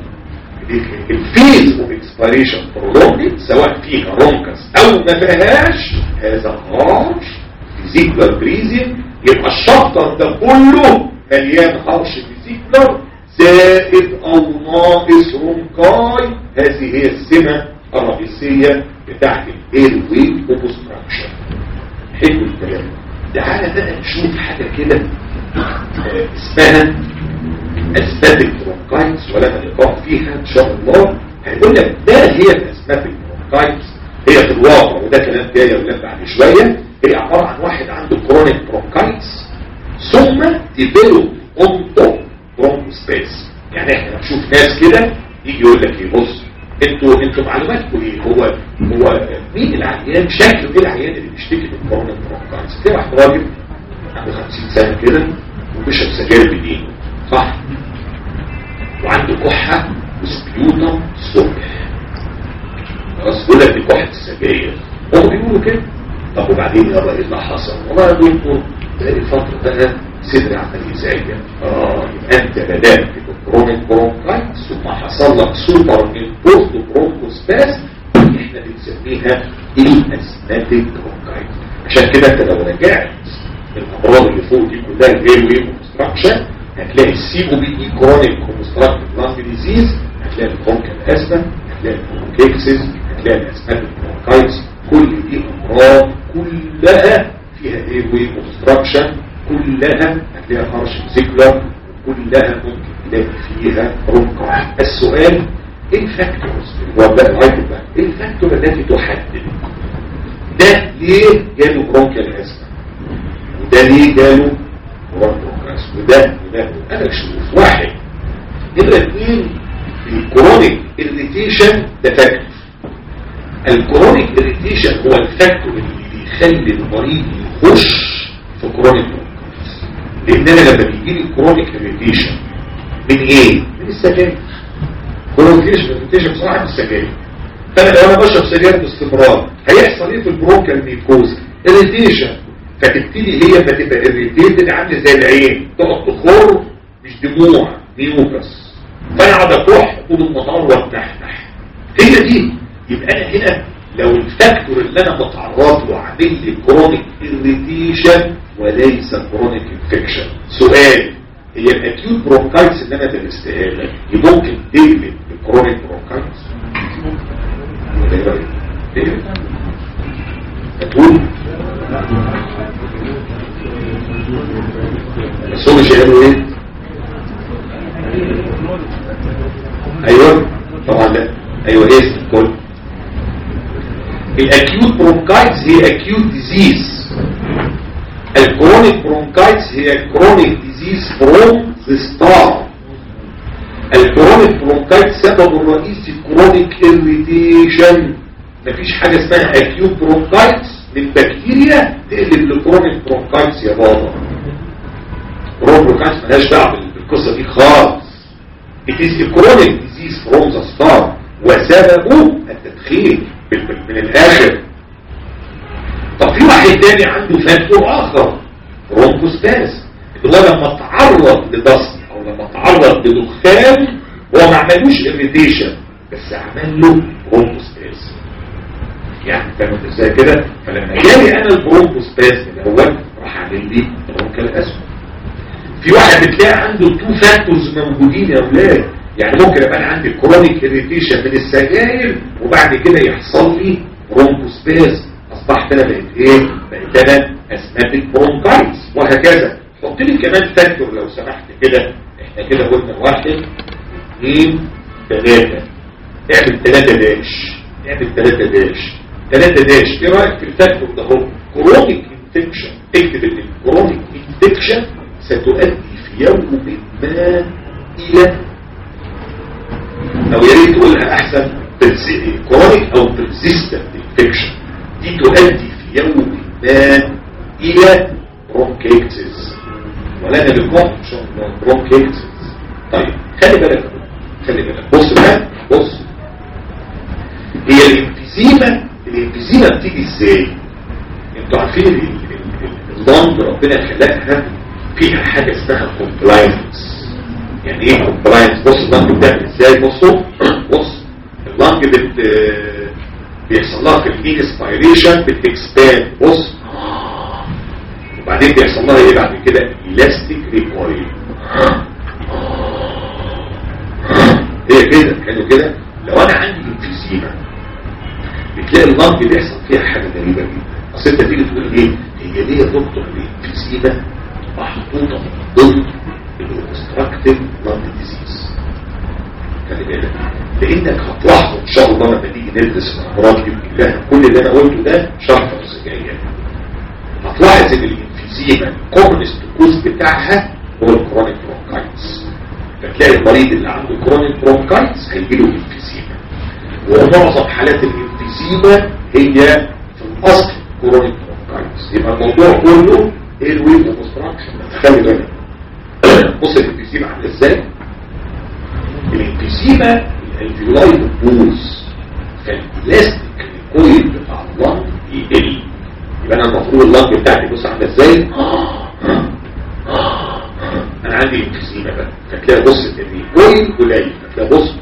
الفيز اوف اكسبيريشن برولونجد سواء فيها رونكس او ما فيهاش هذا هارش فيزيكولار بريزنج يبقى الشابتر ده كله مليان هارش فيزيكولار زائد او ناقص رونكاي هذه هي السمة الرئيسية بتاعت الاير ويت اوبستراكشن حلو الكلام تعالى بقى نشوف حاجة كده آه، اسمها اسباتيك برونكايتس ولما نقرأ فيها ان شاء الله هيقول لك ما هي الاسباتيك برونكايتس هي في الواقع وده كلام جاي ولا بعد شوية هي عبارة عن واحد عنده كرونيك برونكايتس ثم ديفلوب اونتو برونكوسبيس يعني احنا بنشوف ناس كده يجي يقول لك ايه بص انتوا انتوا معلوماتكم ايه هو هو مين العيان شكله ايه العيان اللي بيشتكي من كورونا برونكايتس في واحد راجل عنده 50 سنه كده وبيشرب سجاير بدين صح وعنده كحه وسبيوتم الصبح خلاص بيقول لك دي كحه السجاير هم بيقولوا كده طب وبعدين يابا ايه اللي حصل والله يا دكتور بقالي فتره بقى صدري عمال يزعج اه يبقى انت بدات بكرونيك برونكايتس ثم حصل لك سوبر امبوست برونكوسباس احنا بنسميها الاسماتيك برونكايتس عشان كده انت لو رجعت الامراض اللي فوق دي كلها الاير ويف كونستراكشن هتلاقي السي او بي اي كرونيك كونستراكتيف لانج ديزيز هتلاقي البرونكال اسما هتلاقي البرونكيكسس هتلاقي الاسماتيك برونكايتس كل دي امراض كلها فيها اير ويف كونستراكشن كلها هتلاقيها هارش سيكولار كلها ممكن تلاقي فيها رونكاي السؤال ايه الفاكتورز اللي هو بقى الهايبر بقى ايه الفاكتور التي تحدد ده ليه جاله برونكال اسما وده ليه جاله برونكاس وده وده انا اشوف واحد نمرة اثنين الكرونيك اريتيشن ده فاكتور الكرونيك اريتيشن هو الفاكتور اللي بيخلي المريض يخش في كرونيك برونكايتس لان انا لما بيجي لي كرونيك اريتيشن من ايه من السجاير كرونيك اريتيشن بصراحه من السجاير فانا لو انا بشرب سجاير باستمرار هيحصل ايه في البرونكال ميكوز اريتيشن فتبتدي هي فتبقى اريتيتد عامله زي العين تقعد تخر مش دموع ميوكس فانا اقعد اكح طول المطار واتنحنح هي دي يبقى انا هنا لو الفاكتور اللي انا بتعرض له عامل لي كرونيك اريتيشن وليس كرونيك انفكشن سؤال هي الاكيوت برونكايتس اللي انا درستها لك ممكن تقلب الكرونيك برونكايتس ولا ايه رايك؟ تقلب هتقول بس هم مش قالوا ايه؟ ايوه طبعا لا ايوه ايه الكل الاكيوت برونكايتس هي اكيوت ديزيز الكرونيك برونكايتس هي كرونيك ديزيز فروم ذا ستار الكرونيك برونكايتس سببه الرئيسي كرونيك اريتيشن مفيش حاجه اسمها اكيوت برونكايتس من بكتيريا تقلب لكرونيك برونكايتس يا بابا كرونيك برونكايتس مالهاش دعوه بالقصه دي خالص It is a chronic disease from the start وسببه التدخين من الاخر طب في واحد تاني عنده فاكتور اخر برونكوسباز اللي هو لما تعرض لدست او لما تعرض لدخان هو ما عملوش اريتيشن بس عمل له برونكوسباز يعني فاهم انت ازاي كده فلما جالي انا البرونكوسباز الاول راح عامل لي برونكال اسود في واحد بتلاقي عنده تو فاكتورز موجودين يا اولاد يعني ممكن ابقى انا عندي كرونيك اريتيشن من السجاير وبعد كده يحصل لي برونكوسباز اصبحت انا بقيت ايه بقيت انا اسماتيك برونكايتس وهكذا حط لي كمان فاكتور لو سمحت كده احنا كده قلنا واحد اثنين ثلاثة اعمل ثلاثة داش اعمل ثلاثة داش ثلاثة داش ايه رايك في الفاكتور ده هو كرونيك انفكشن اكتب ان الكرونيك انفكشن ستؤدي في يوم ما الى او يا ريت تقولها احسن كرونيك او persistent انفكشن دي تؤدي في يوم ما الى برونكيتس ولا انا بكم ان شاء الله برونكيتس طيب خلي بالك خلي بالك بص بقى بص هي الانفيزيما الانفيزيما بتيجي ازاي انتوا عارفين اللنج ربنا خلقها فيها حاجة اسمها compliance يعني ايه compliance بص اللنج بتعمل ازاي بصوا بص اللنج بت بيحصل لها في الانسبيريشن بتكسباند بص وبعدين بيحصل لها ايه بعد كده الاستيك ريكويل هي كده كانوا كده لو انا عندي انفيزيما بتلاقي اللنج بيحصل فيها حاجه غريبه جدا اصل انت تيجي تقول ايه هي ليه يا دكتور الانفيزيما محطوطه ضمن الاوبستراكتيف لنج ديزيز خلي بالك لانك هتلاحظوا ان شاء الله لما تيجي ندرس الامراض دي كلها كل اللي انا قلته ده شرح جايه هتلاحظ ان الانفيزيما الكومنست كوز بتاعها هو الكرونيك برونكايتس فتلاقي المريض اللي عنده كرونيك برونكايتس هيجي له انفيزيما ومعظم حالات الانفيزيما هي في الاصل كرونيك برونكايتس يبقى الموضوع كله ايروي اوبستراكشن خلي بالك بص الانفيزيما عامله ازاي الانفيزيما الفيولاي بتبوظ فالالاستيك الكويل بتاع اللنج يقل يبقى انا المفروض اللنج بتاعتي بص عامله ازاي انا عندي انفيزيما بقى فتلاقي بص ان الكويل قليل فتلاقي بص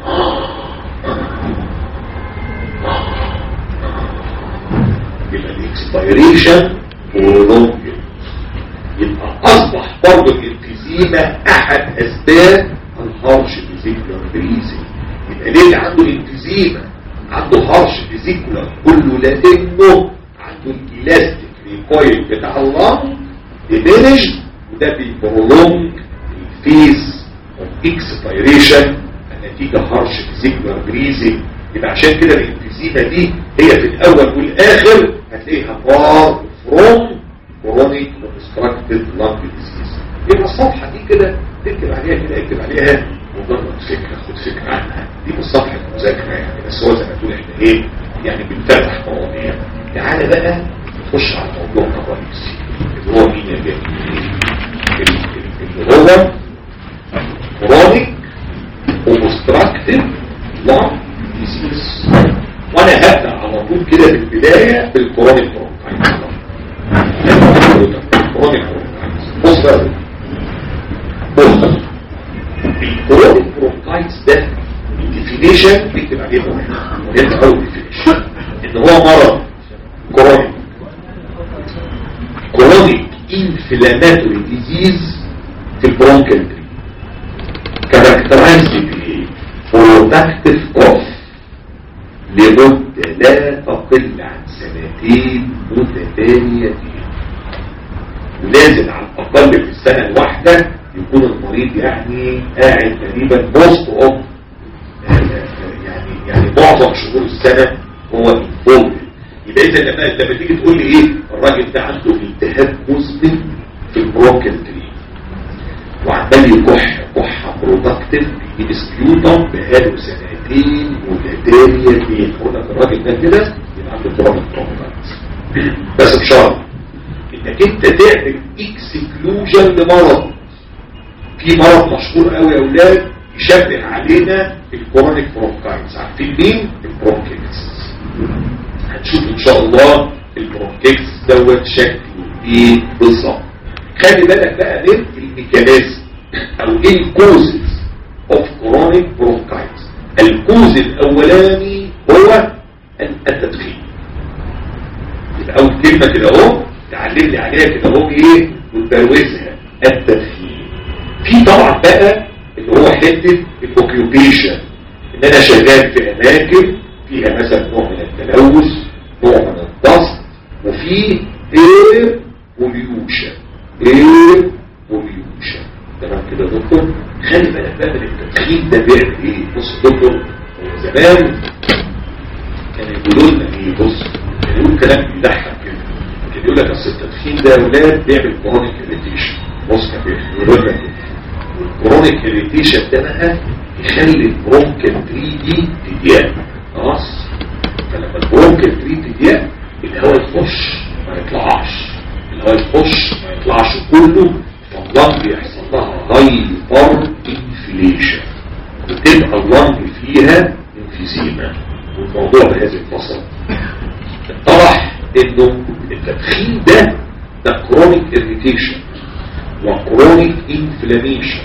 يبقى الاكسبيريشن prolonged يبقى اصبح برضه الانفيزيما احد اسباب الهارش فيزيكولار بريزنج يبقى ليه اللي عنده الانفيزيما عنده هارش فيزيكولار كله لانه عنده الالاستيك ريكويل بتاع اللنج ديمينج وده بيبرولونج الفيز اوف اكسبيريشن النتيجه هارش فيزيكولار بريزنج يبقى عشان كده الانفيزيما دي هي في الاول والاخر هتلاقيها فار فروم كرونيك اوبستراكتيف لانج ديزيز يبقى الصفحه دي كده تكتب عليها كده اكتب عليها مجرد فكره خد فكره عنها دي مش صفحه مذاكره يعني بس هو زي ما تقول احنا ايه يعني بنفتح مواضيع تعالى بقى نخش على الموضوع الرئيسي اللي هو مين يا جماعه اللي هو كرونيك اوبستراكتيف لانج ديزيز وانا هبدا على طول كده في البدايه بالكرونيك برونكايتس كرونيك برونكايتس بص بقى بص الكرونيك برونكايتس ده الديفينيشن بيكتب عليه مهم مهم قوي الديفينيشن ان هو مرض كرونيك كرونيك انفلاماتوري ديزيز في البرونكال تري كاركترايزد بايه برودكتيف اوف لمدة لا تقل عن سنتين متتاليتين ولازم على الأقل في السنة الواحدة يكون المريض يعني قاعد تقريبا موست اوف يعني يعني معظم شهور السنة هو انفولد يبقى اذا لما لما تيجي تقول لي ايه الراجل ده عنده التهاب مزمن في البروكل تري وعمال يكح كحه برودكتيف بيجيب سبيوتم بقاله سنتين متتاليتين قلنا الراجل ده كده يبقى عنده كرونيك برونكايتس بس بشرط انك انت تعمل اكسكلوجن لمرض في مرض مشهور قوي يا اولاد يشبه علينا الكرونيك برونكايتس عارفين مين البرونكيتس هنشوف ان شاء الله البرونكيتس دوت شكله ايه بالظبط خلي بالك بقى من الميكانيزم او ايه الكوزز اوف كرونيك برونكايتس الكوز الاولاني هو التدخين يبقى اول كلمه كده اهو تعلم لي عليها كده اهو ايه وتبروزها التدخين في طبعا بقى اللي هو حته الاوكيوبيشن ان انا شغال في اماكن فيها مثلا نوع من التلوث نوع من الضغط وفي اير بوليوشن اير بوليوشن تمام كده يا دكتور خلي بالك بقى من التدخين ده بيعمل ايه بص يا دكتور هو زمان كانوا يقولوا لنا ايه بص كانوا يقولوا كلام بيضحك كده كان يقول لك اصل التدخين ده يا اولاد بيعمل كرونيك اريتيشن بص كان بيقولوا لنا كده والكرونيك اريتيشن ده بقى يخلي البرونكال تري دي تضيق خلاص فلما البرونكال تري تضيق الهواء يخش ما يطلعش الهواء يخش ما يطلعش كله فاللنج بيحصل لها هايبر انفليشن وتبقى اللنج فيها انفيزيما والموضوع بهذه الفصل اتضح انه التدخين ده ده كرونيك اريتيشن وكرونيك انفلاميشن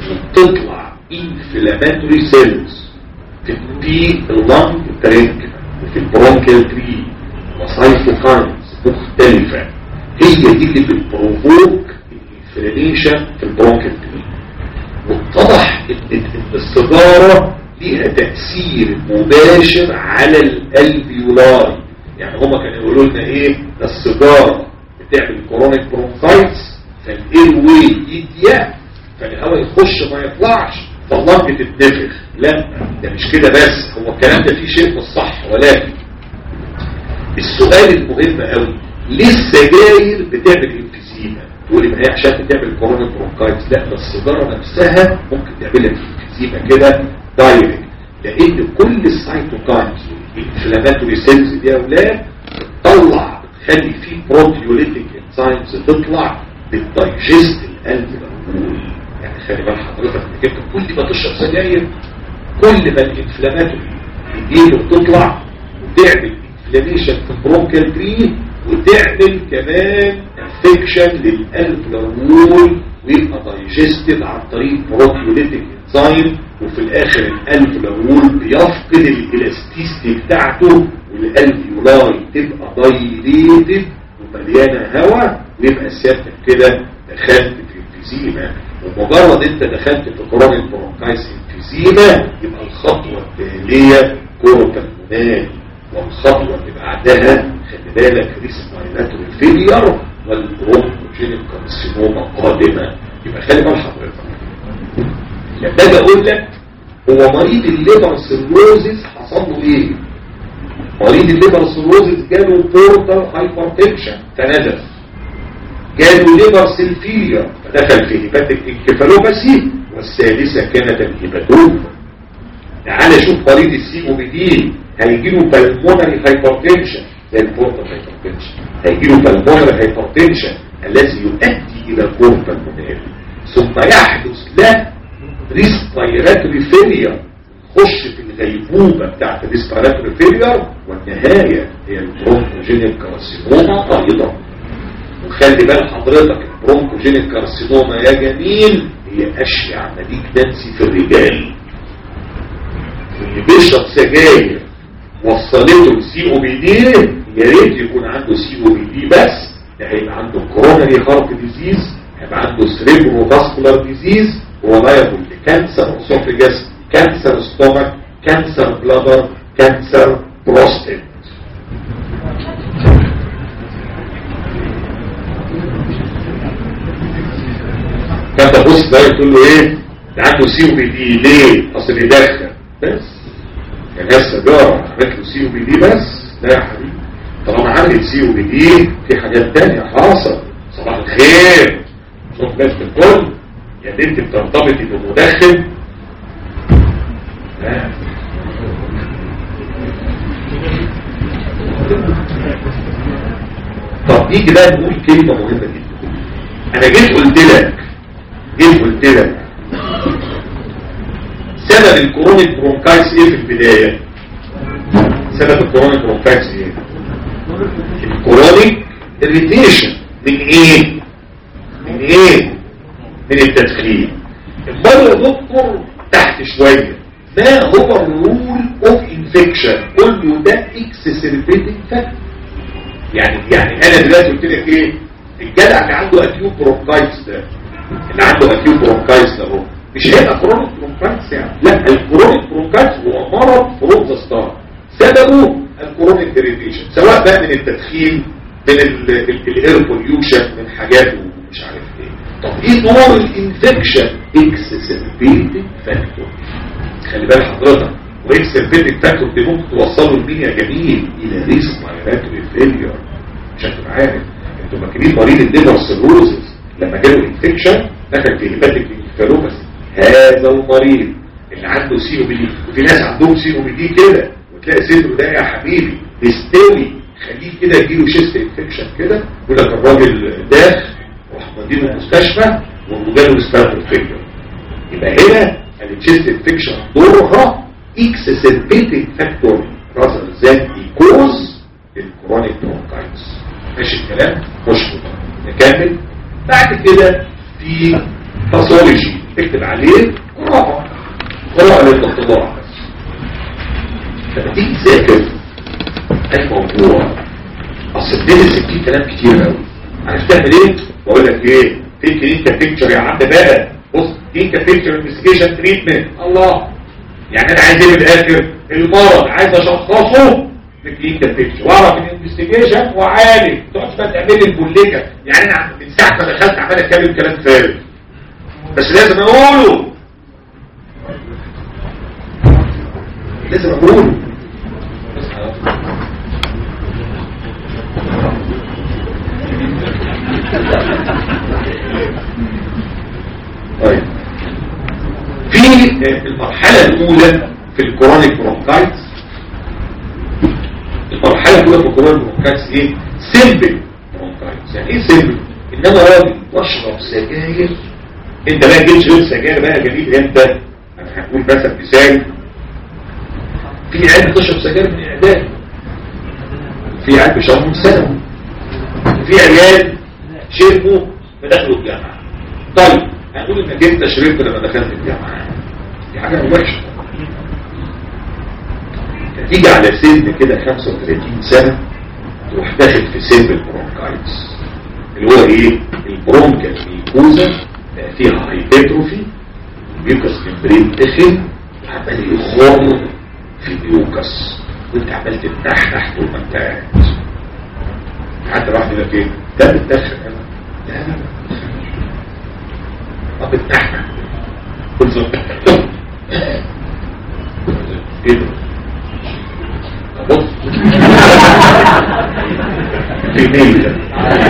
وبتطلع انفلاماتوري سيلز في اللنج برينكما وفي البرونكيال تري وسايتوكاينز مختلفة هي دي اللي بتبروفوك الانفلاميشن في البرونكيال تري واتضح ان إن السيجاره ليها تأثير مباشر على الالفيولاي يعني هما كانوا يقولوا لنا ايه ده السيجاره بتعمل كورونيك برونكايتس فالاير واي يضيق فالهواء يخش ما يطلعش فاللنج تتنفخ لا ده مش كده بس هو الكلام ده فيه شيء مش صح ولكن السؤال المهم قوي ليه السجاير بتعمل انفيزيما تقول ما هي عشان بتعمل كورونا برونكايتس لا ده السيجاره نفسها ممكن تعمل لك انفيزيما كده دايركت لان كل السايتوكاينز الانفلاماتوري سيلز دي يا اولاد بتطلع بتخلي في بروتيوليتيك انزيمز تطلع بتدايجست القلب الاول يعني خلي بال حضرتك انك انت كل ما تشرب سجاير كل ما الانفلاماتوري دي بتطلع وتعمل انفلاميشن في البرونكيال تري وتعمل كمان انفكشن للقلب الاول ويبقى دايجستد عن طريق بروتيوليتيك انزيم وفي الاخر القلب الاول بيفقد الالاستيستي بتاعته والالفيولاي تبقى دايليتد ومليانه هواء ويبقى سيادتك كده دخلت في انفيزيما ومجرد انت دخلت في كورونيك برونكايس انفيزيما يبقى الخطوه التاليه كوره المنال والخطوه اللي بعدها خلي بالك ريسبيراتوري فيلير والبرونكوجينيك كارسينوما قادمه يبقى خلي بال حضرتك لما اجي اقول لك هو مريض الليبر سيروزيس حصل له ايه مريض الليبر سيروزيس جاله بورتال هايبرتنشن فنزل جاله ليبر سيلفيليا فدخل في هيباتيك انكفالوباسي والثالثه كانت الهيباتوما تعال شوف مريض السي او بي دي هيجي له بالمونري هايبرتنشن زي البورتال هايبرتنشن هيجي له بالمونري هايبرتنشن الذي يؤدي الى البورتال مونري ثم يحدث له ريسبيراتوري فيلير خش في الغيبوبة بتاعت الريسبيراتوري فيلير والنهاية هي البرونكوجينيك كارسينوما ايضا وخلي بال حضرتك البرونكوجينيك كارسينوما يا جميل هي اشيع مالجنسي في الرجال اللي بيشرب سجاير وصلته لسي او بي دي يا ريت يكون عنده سي او بي دي بس ده هيبقى عنده كوروناري هارت ديزيز هيبقى عنده سريبرو فاسكولار ديزيز ولايبل لكانسر اسوفيجاس كانسر ستومك كانسر بلادر كانسر بروستيت فانت بص بقى تقول له ايه ده عنده سي او بي دي ليه اصل بيدخن بس يعني هي السيجاره عملت له سي او بي دي بس لا يا حبيبي طالما عملت سي او بي دي في حاجات تانية حاصل صباح الخير شوف ناس الكل يا بنت بترتبطي بمدخن لا طب نيجي بقى نقول كلمة مهمة جدا انا جيت قلت لك جيت قلت لك سبب الكورونيك برونكايتس ايه في البداية سبب الكورونيك برونكايتس ايه الكورونيك اريتيشن من ايه من ايه من التدخين امال يا دكتور تحت شوية ما هو الرول اوف انفكشن قول له ده اكسسربيتنج فاكتور يعني يعني انا دلوقتي قلت لك ايه الجدع اللي عنده اكيوت برونكايتس ده اللي عنده اكيوت برونكايتس ده هو مش هيبقى كرونيك برونكايتس يعني لا الكرونيك برونكايتس هو مرض فروض ذا ستار سببه الكرونيك اريتيشن سواء بقى من التدخين من الاير بوليوشن من حاجات ومش عارف ايه طب ايه نوع الانفكشن اكسسربيتنج فاكتور خلي بال حضرتك واكسسربيتنج فاكتور دي ممكن توصله لمين يا جميل الى ريسبيراتوري فيلير عشان تبقى عارف انتوا فاكرين مريض الليفر سيروزس لما جاله انفكشن دخل في هيباتيك انفلوباسي هذا المريض اللي عنده سي او بي دي وفي ناس عندهم سي او بي دي كده وتلاقي صدره ده يا حبيبي مستوي خليه كده يجيله شيست انفكشن كده يقول لك الراجل داخ راح مودينه المستشفى وجاله ريسبيراتوري فيلير يبقى هنا الشيست انفكشن دورها اكسسربيتنج فاكتور راذر ذان يكوز الكرونيك برونكايتس ماشي الكلام خش نكمل بعد كده في باثولوجي اكتب عليه قراءة قراءة للانتظار بس لما تيجي تذاكر الموضوع اصل الدنس فيه كلام كتير قوي عارف تعمل ايه بقول لك ايه تيجي انت بيكتشر يا عم بقى بص انت بيكتشر انفستيجيشن تريتمنت الله يعني انا عايز ايه من الاخر المرض عايز اشخصه بكلينيكال بيكتشر واعرف الانفستيجيشن وعالج تقعد بقى تعمل لي البوليكا يعني انا من ساعه ما دخلت عمال اتكلم كلام فارغ بس لازم اقوله لازم اقوله بس خلاص. طيب في المرحلة الأولى في الكورونيك برونكايتس المرحلة الأولى في الكورونيك برونكايتس إيه؟ سيمبل برونكايتس يعني إيه سيمبل؟ إن أنا راجل بشرب سجاير أنت بقى جيت شربت سجاير بقى جميل إمتى؟ أنا هقول مثلا مثال في عيال بتشرب سجاير من إعداد في عيال بيشربوا من ثانوي في عيال شربوا فدخلوا الجامعة طيب هنقول انك انت شربت لما دخلت الجامعة دي حاجة وحشة تيجي على سن كده 35 سنة تروح داخل في سن البرونكايتس اللي هو ايه البرونكال ميكوزا بقى فيها هايبرتروفي الميوكس ممبرين تخن عمال يخر في الميوكس وانت عمال تتنحنح طول ما انت قاعد حتى واحد يقول لك ايه ده بتدخن انا لا لا لا طب بتنحنح كل زوج ايه ده بص في ميل ده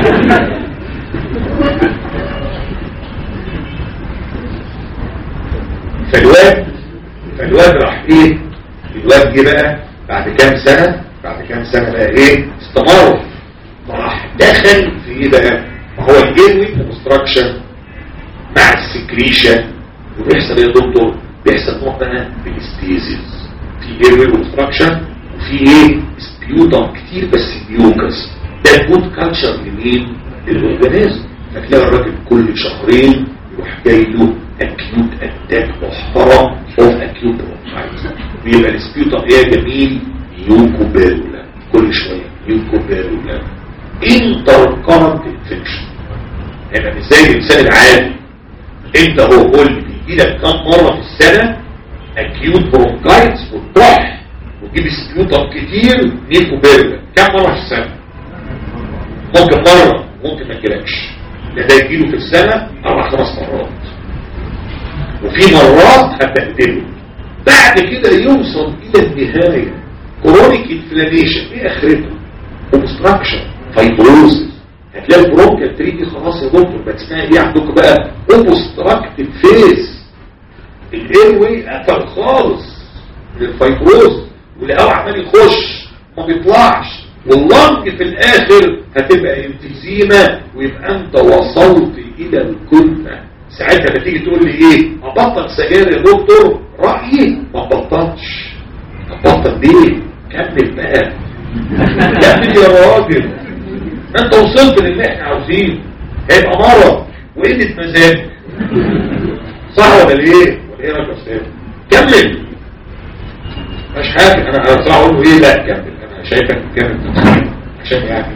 فالواد فالواد راح ايه الواد جه بقى بعد كام سنة بعد كام سنة بقى ايه استمر راح دخل في ايه بقى ما هو الجيروي اوبستراكشن مع السكريشن وبيحصل ايه يا دكتور بيحصل نوع بقى بالاستيزيز في جيروي اوبستراكشن وفي ايه سبيوتم كتير بس ميوكس ده جود كالتشر لمين للاورجانيزم فتلاقي الراجل كل شهرين يروح جاي له اكيوت اتاك محترم اوف اكيوت برونكايتس بيبقى السبيوتم ايه يا جميل يوكوبيرولا كل شويه يوكوبيرولا انتر كارنت انفكشن يعني مش زي الانسان العادي انت هو قول بيجي لك كم مره في السنه اكيوت برونكايتس وتروح وتجيب سبيوتم كتير نيكوبيرولا كم مره في السنه ممكن مره ممكن ما تجيلكش ده ده يجيله في السنه اربع خمس مرات وفي مرات هتبهدله بعد كده يوصل الى النهايه كرونيك انفلاميشن ايه اخرته اوبستراكشن فايبروزس هتلاقي البرونكال تريدي خلاص يا دكتور بس اسمها ايه عندكم بقى اوبستراكتيف فيز الايروي قفل خالص للفايبروز والهواء عمال يخش ما بيطلعش واللنج في الاخر هتبقى انفيزيما ويبقى انت وصلت الى الكلمه ساعتها بتيجي تقول لي ايه ابطل سجاير يا دكتور رايي ما بطلش ابطل ليه كمل بقى كمل يا راجل انت وصلت للي احنا عاوزينه هيبقى مرض وقله مزاج صح ولا ليه ولا ايه رايك يا استاذ كمل مش حاجه انا انا بصراحه اقول له ايه لا كمل انا شايفك كمل عشان يعني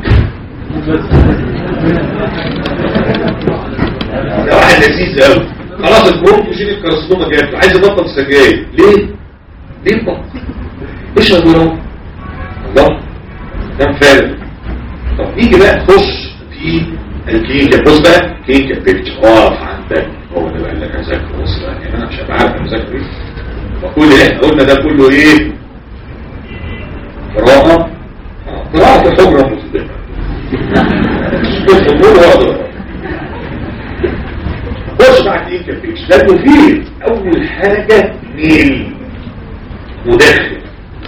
ده واحد لذيذ قوي خلاص البروموجين الكارسنوما جات له عايز يبطل سجاير ليه ليه بطل اشرب ولو الله ده فارغ طب نيجي بقى نخش في الكلينيكال بص بقى كلينيكال بيكتشر اقف عندك هو ده بقى اللي انا ذاكره بص بقى يعني انا مش هبقى عارف انا ذاكره ايه وكل اللي احنا قلنا ده كله ايه قراءة آه، قراءة حمرة مسلمة بص الامور واضحة بص بقى كلينيكال بيكتشر ده المفيد اول حاجة ميل مدخل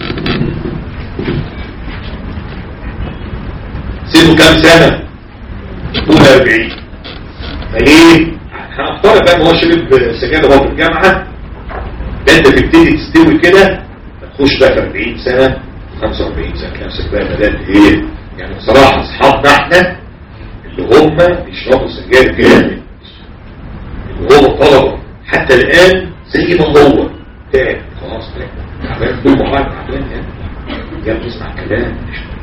سنه كام سنة طول 40 فايه هنفترض بقى ان هو شرب سجاير وهو في الجامعة ده انت تبتدي تستوي كده تخش بقى في 40 سنة 45 سنة تلاقي نفسك بقى بدأت ايه يعني بصراحة اصحابنا احنا اللي هم بيشربوا سجاير جامد اللي هو طلبة حتى الآن زي ما هو تعب خلاص تعب تعبان طول ما هو تعبان يعني جاب تسمع كلام مش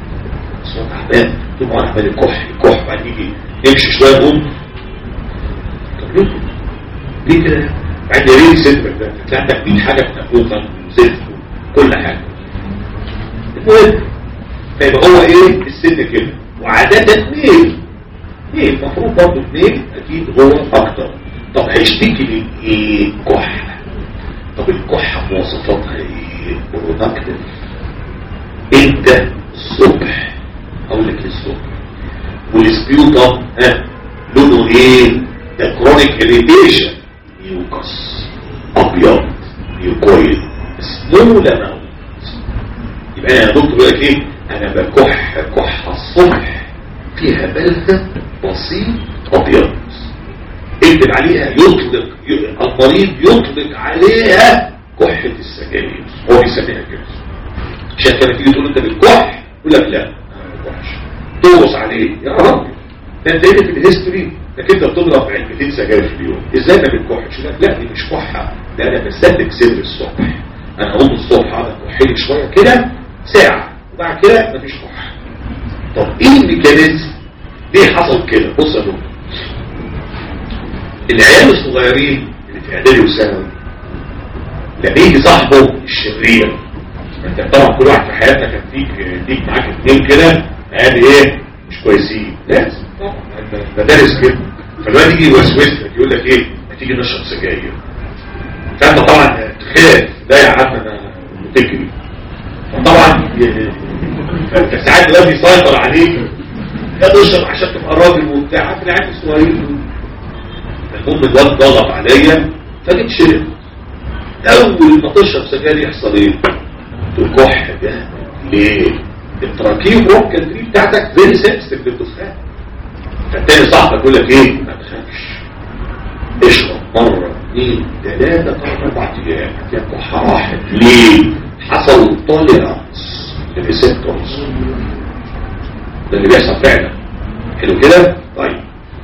بس هو تعبان طول ما هو عمال يكح يكح بعد يجي يمشي شويه يقوم طب ليه ليه كده؟ بعد ليه صدرك ده؟ هتلاقي عندك 100 حاجه بتنفوخك وزفت كل حاجه المهم فيبقى هو ايه السن كده وعادة اثنين اثنين المفروض برضه اثنين اكيد هو اكتر طب هيشتكي من ايه كحة طب الكحة مواصفاتها ايه برودكتيف انت الصبح اقول لك الصبح والسبيوتم ها لونه ايه ده كرونيك اريتيشن ميوكس ابيض ميوكويد سمول اماونت يبقى انا يا دكتور بقول لك ايه انا بكح كحه الصبح فيها بلده بسيط ابيض اكتب عليها يطلق ي- المريض يطلق عليها كحه السجاير هو بيسميها كده عشان كده تيجي تقول انت بتكح يقول لك لا انا ما بكحش تغص عليه يا راجل ده انت هنا في الهيستوري انك انت بتضرب علبتين سجاير في اليوم ازاي ما بتكحش لا لا دي مش كحه ده انا بسلك صدر الصبح انا اقوم الصبح اقعد اكحلي شويه كده ساعه وبعد كده مفيش كحه طب ايه الميكانيزم ليه حصل كده بص يا دكتور العيال الصغيرين اللي في اعدادي وثانوي لما يجي صاحبه الشرير انت طبعا كل واحد في حياتك كان فيك ليك معاك اثنين كده عيال ايه مش كويسين لازم طبعا انت مدارس كده فالواد يجي يوسوس لك يقول لك ايه ما تيجي نشرب سجاير فانت طبعا تخاف ده يا عم انا تجري فطبعا فانت ساعات الواد يسيطر عليك لا تشرب عشان تبقى راجل وبتاع عارف العيال الصغيرين المهم الواد ضغط عليا فجيت شرب اول ما تشرب سجاير يحصل ايه تكح ده ليه التراكيب ممكن دي بتاعتك فيري سنسيتيف للدخان فالتاني صاحبك يقول لك ايه ما تخافش اشرب مره اثنين ثلاثه ثلاث اربع ايام هتلاقي الكحه راحت ليه حصل توليرانس للريسبتورز ده اللي بيحصل فعلا حلو كده طيب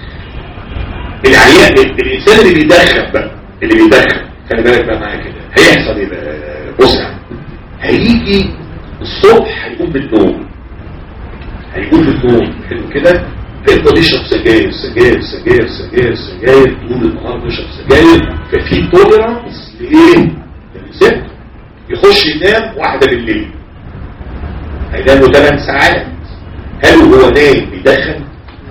العيان الانسان اللي بيدخن بقى اللي بيدخن خلي بالك بقى معايا كده هيحصل ايه بقى بص يا عم. هيجي الصبح هيقوم بالنوم هيقوم بالنوم حلو كده يفضل يشرب سجاير سجاير سجاير سجاير سجاير طول النهار بيشرب سجاير ففي توليرانس لايه؟ للست يخش ينام واحده بالليل هينام له 8 ساعات هل هو نايم بيدخن؟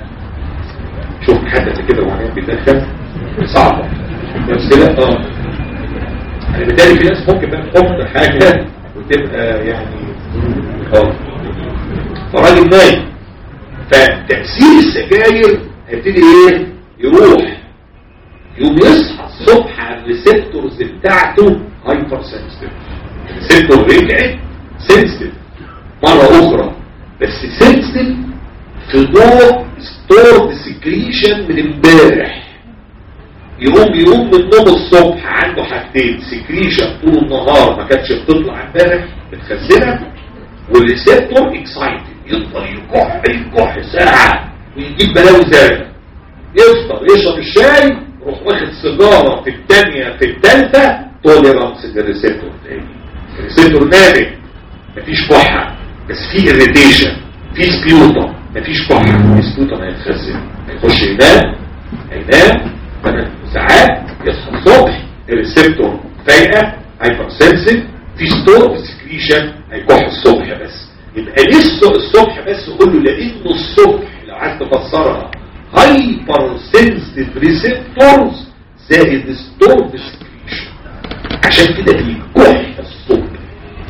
شفت حد قبل كده وهو نايم بيدخن؟ صعبه بس كده اه يعني بالتالي في ناس ممكن بقى تحط حاجه وتبقى يعني اه فراجل نايم فتأثير السجاير هيبتدي ايه يروح يقوم يصحى الصبح على الريسبتورز بتاعته هايبر سنسيتيف الريسبتور رجعت سنسيتيف مرة اخرى بس سنسيتيف في ضوء ستورد سكريشن من امبارح يقوم يقوم من النوم الصبح عنده حاجتين سكريشن طول النهار ما كانتش بتطلع امبارح متخزنه والريسبتور اكسايتد يفضل يكح يكح ساعه ويجيب بلاوي زرقاء يفطر يشرب الشاي يروح واخد سيجاره في الثانيه في الثالثه توليرانس للريسبتور تاني الريسبتور نابت مفيش كحه بس في اريتيشن في سبيوتم مفيش كحه السبيوتم هيتخزن هيخش ينام هينام 8 ساعات يصحى الصبح الريسبتور فايقه هايبر سنسيف في ستور في سكريشن هيكح الصبح بس يبقى ليه الص- الصبح بس قول له لانه الصبح لو عايز تفسرها هايبر سنسيف ريسبتورز زائد ستور في سكريشن عشان كده بيكح الصبح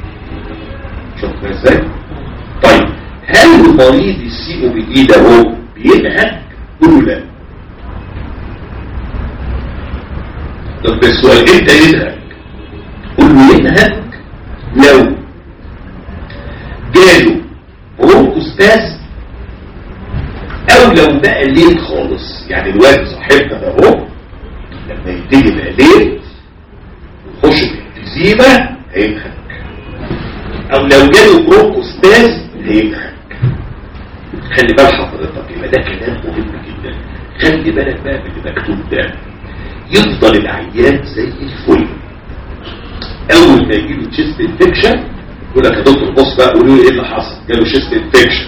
شفت بقى ازاي؟ طيب هل المريض السي او بي دي ده هو بينهج؟ قول له لا طب السؤال امتى ينهج قل له ينهج لو جاله برونكوسباز او لو بقى ليل خالص يعني الواد صاحبنا ده اهو لما يبتدي بقى ليل ويخش في التزيمه هينهج او لو جاله برونكوسباز هينهج خلي بال حضرتك يبقى ده كلام مهم جدا خلي بالك بقى من اللي مكتوب ده يفضل العيان زي الفل اول ما يجيله تشيست انفكشن يقول لك يا دكتور بص بقى قولوا لي ايه اللي حصل جاله تشيست انفكشن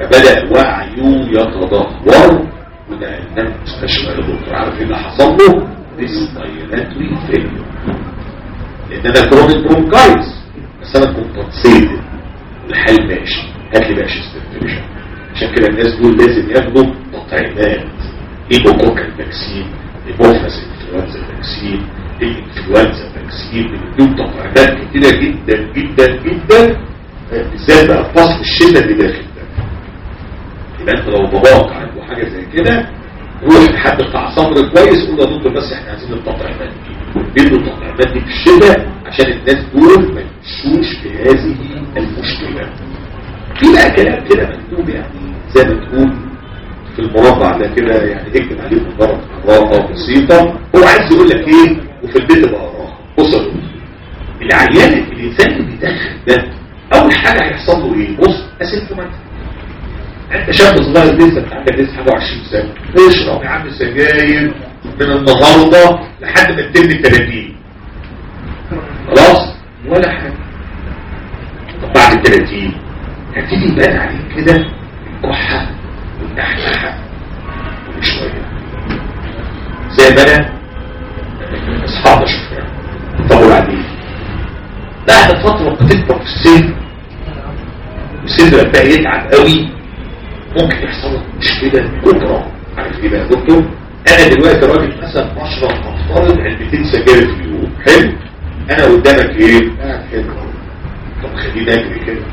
فبدأ وعيه يتدهور وده الناس مستشفى الدكتور عارف ايه اللي حصل له ريسبيراتوري فيلير لان انا كرونيك برونكايتس بس انا كومبنسيتد والحال ماشي هات لي بقى شيستريشن عشان كده الناس دول لازم ياخدوا تطعيمات ايبوكوكال فاكسين ايبوفاس انفلونزا فاكسين الانفلونزا فاكسين بنديهم تطعيمات كتيره جدا جدا جدا بالذات بقى في فصل الشتاء اللي داخل ده يبقى انت لو باباك عنده حاجه زي كده روح لحد بتاع صبر كويس قول له يا دكتور بس احنا عايزين التطعيمات دي نديله التطعيمات دي في الشتاء عشان الناس دول ما يمشوش في هذه المشكله في بقى كلام كده مكتوب يعني زي ما تقول في المربع ده كده يعني اكتب عليه مجرد قراءه بسيطه هو عايز يقول لك ايه وفي البيت بقى قراها بص يا دكتور العيان الانسان اللي بيدخن ده اول حاجه هيحصل له ايه بص اسيمتوماتيك انت شاب صغير لسه انت عندك لسه حاجه 20 سنه اشرب يا عم سجاير من النهارده لحد ما تتم ال 30 خلاص ولا حاجه طب بعد ال 30 هتيجي يبان عليك كده الكحه والنحنحه كل شويه زي ما انا اصحابنا شفناهم طول عليه بعد فتره بتكبر في السن وصدرك بقى يتعب قوي ممكن يحصل لك مشكله كبرى عارف ايه بقى يا دكتور انا دلوقتي راجل مثلا بشرب نفترض علبتين سجاير في اليوم حلو انا قدامك ايه قاعد حلو طب خليني اجري كده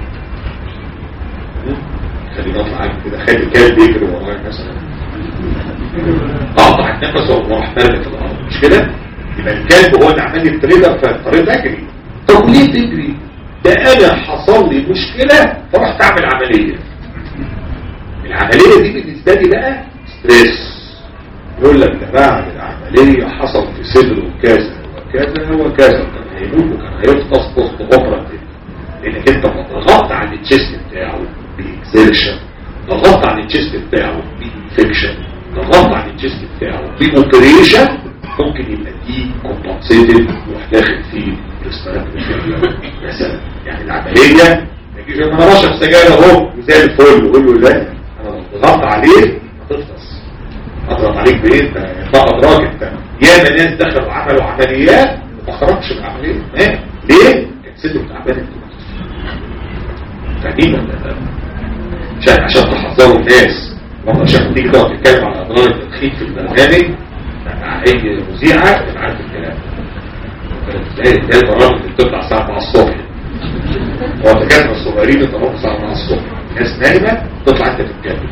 خليني اطلع اجري كده خلي الكلب يجري ورايا مثلا اقطع النفس واروح مرمي في الارض مش كده يبقى الكلب هو اللي عمال يتريدر فاضطريت اجري طب ليه تجري ده انا حصل لي مشكله فرحت اعمل عمليه العملية دي بالنسبة لي بقى ستريس يقول لك ده بعد العملية حصل في صدره كذا وكذا وكذا وكان هيموت وكان هيفطس وسط بكرة لانك انت ضغطت على التشيست بتاعه باكزيرشن ضغطت على التشيست بتاعه بانفكشن ضغطت على التشيست بتاعه باوبريشن ممكن يبقى دي كومبنسيتد وراح داخل فيه ريسبيراتوري مثلا يعني العملية ما يجيش انا بشرب سجاير اهو وزي الفل يقول له لا انا ضغطت عليك هتفطس اضغط عليك بايه انت ضغط راجل انت ياما ناس دخلوا عملوا عمليات وما خرجش من العمليه ما ليه؟ كانت صدره تعبانه فاهمين ولا عشان عشان تحذروا الناس لما عشان تيجي تقعد تتكلم على اضرار التدخين في البرنامج مع اي مذيعه تبقى عارف الكلام ده ده البرامج اللي بتطلع الساعه 4 الصبح هو الدكاتره الصغيرين بيطلعوا الساعه 4 الصبح ناس نايمه تطلع انت تتكلم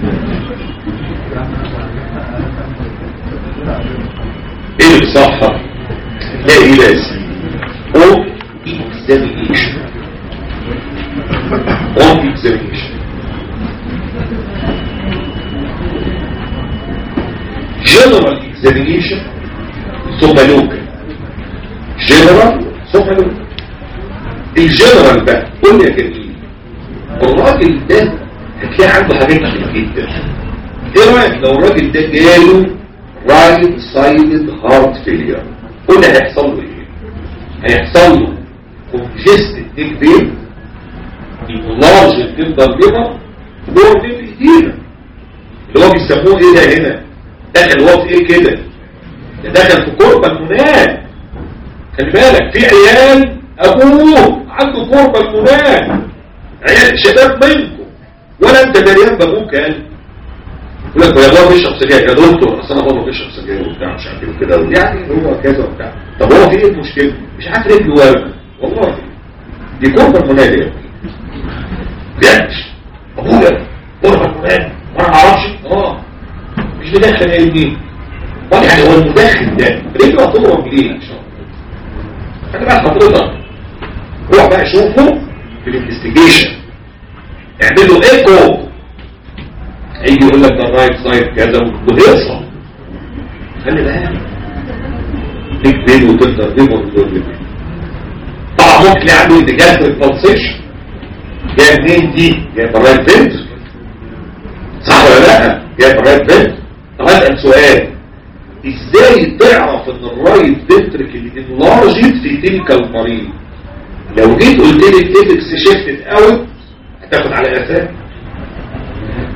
ايه اللي بصحة تلاقي لازم او examination او examination general examination ثم local general ثم local الجنرال بقى قول يا جميل الراجل ده هتلاقي عنده حاجات كتير جدا ايه رايك لو الراجل ده جاله رايت سايدد هارت فيلير قلنا هيحصل له ايه هيحصل له كونجستد نيك بين لارج التندر ليفر بورد الايدينا اللي هو بيسموه ايه ده هنا دخل هو في ايه كده ده دخل في كوربا المنال خلي بالك في عيال ابوه عنده كوربا المنال عيال شباب منكم ولا انت دريان بابوك قال يقول لك يا بابا بيشرب سجاير يا دكتور اصل انا بابا بيشرب سجاير وبتاع مش عارف ايه وكده يعني هو كذا وبتاع طب هو في ايه المشكله مش عارف رجله ورمه والله دي كوربا المنال يا ابني بجد ابويا كوربا المنال وانا ما اعرفش اه مش مدخل يا ابني ولا يعني هو المدخل ده رجله هتضرب ليه ان شاء الله خلي بالك حضرتك روح بقى شوفه في الانفستيجيشن اعمل له ايكو هيجي يقول لك ده الرايت سايد كذا وهيصل خلي بالك ليك بين وتقدر بين وتقدر طبعا ممكن عنده اتجاه البلسيشن جايه منين دي؟ جايه برايت فينت صح ولا لا؟ جايه برايت فينت طب اسال سؤال ازاي تعرف ان الرايت فينتركل انلارجت في تلك المريض لو جيت قلت لي الايبكس شيفتد اوت هتاخد على قفاك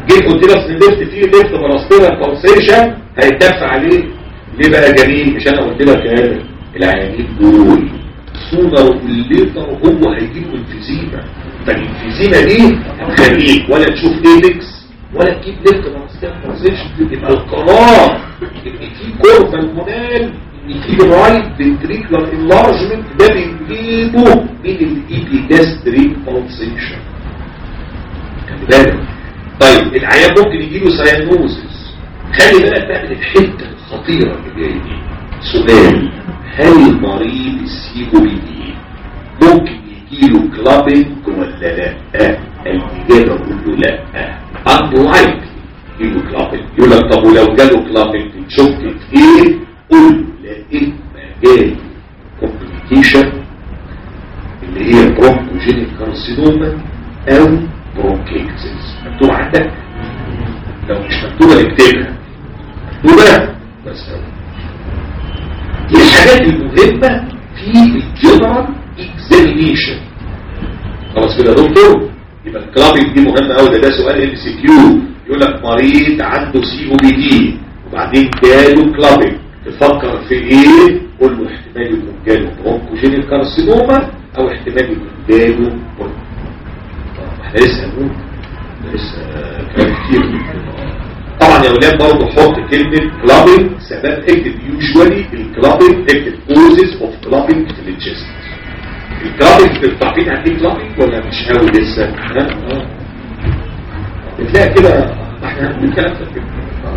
جيت قلت لك ان الليفت فيه ليفت بلاستيرال بالسيشن هيتدفع عليه ليه بقى جميل مش انا قلت لك يا العيانين دول سونر والليتر هو هيجيب انفيزيما فالانفيزيما دي هتخليك ولا تشوف ايبكس ولا تجيب ليفت بلاستيرال بالسيشن يبقى القرار ان في كورفا المونال ان في رايت فنتريكولار انلارجمنت ده بنجيبه من الايبيجاستريك بالسيشن خلي بالك طيب العيان ممكن يجيله سيانوزس خلي بالك بقى من الحته الخطيره اللي جايه دي سؤال هل مريض السيبو بي دي ممكن يجيله كلابنج ولا لا الاجابه كله لا unlikely يجيله كلابنج يقول لك طب ولو جاله كلابنج شكت ايه قول لقيت مجال كومبليكيشن اللي هي برونكوجينيك كارسينوما او برونكيكتس مكتوب عندك لو مش مكتوبة نكتبها مكتوبة بس هو دي الحاجات المهمة في الجنرال اكزامينيشن خلاص كده يا دكتور يبقى الكلابنج دي مهمة قوي ده ده سؤال ام سي كيو يقول لك مريض عنده سي او بي دي وبعدين جاله كلابنج تفكر في ايه قول له احتمال يكون جاله برونكوجينيك كارسينوما او احتمال يكون جاله برونكو احنا لسه هنقول لسه كلام كتير طبعا يا اولاد برضه حط كلمه كلابنج سبب اكتب يوجوالي الكلابنج اكتب كوزز اوف كلابنج في الجست الكلابنج بتعرفين عن ايه كلابنج ولا مش قوي لسه ها اه بتلاقي كده احنا هنقول الكلام ده كده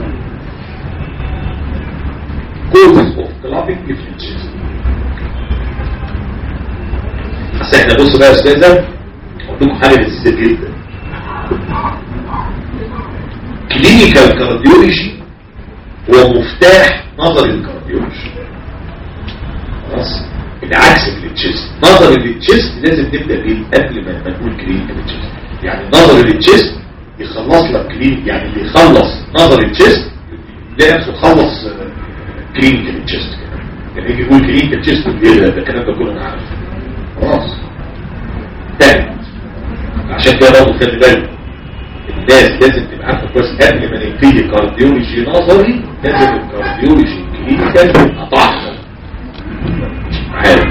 كوزز اوف كلابنج في الجست بس احنا بص بقى يا استاذه اقول لكم حاجه لذيذه جدا كلينيكال كارديولوجي هو مفتاح نظر الكارديولوجي خلاص العكس في التشيست نظر التشيست لازم نبدا بيه قبل ما نقول كلينيكال تشيست يعني نظر التشيست يخلص لك كلين يعني اللي يخلص نظر التشيست يلاقي نفسه خلص كلينيكال تشيست كده يعني يجي يقول كلينيكال تشيست ده الكلام ده كله انا عارفه خلاص تاني عشان كده برضه خلي بالك الناس لازم تبقى عارفه كويس قبل ما نبتدي كارديولوجي نظري لازم الكارديولوجي كلينيكال يبقى طاحنه عارف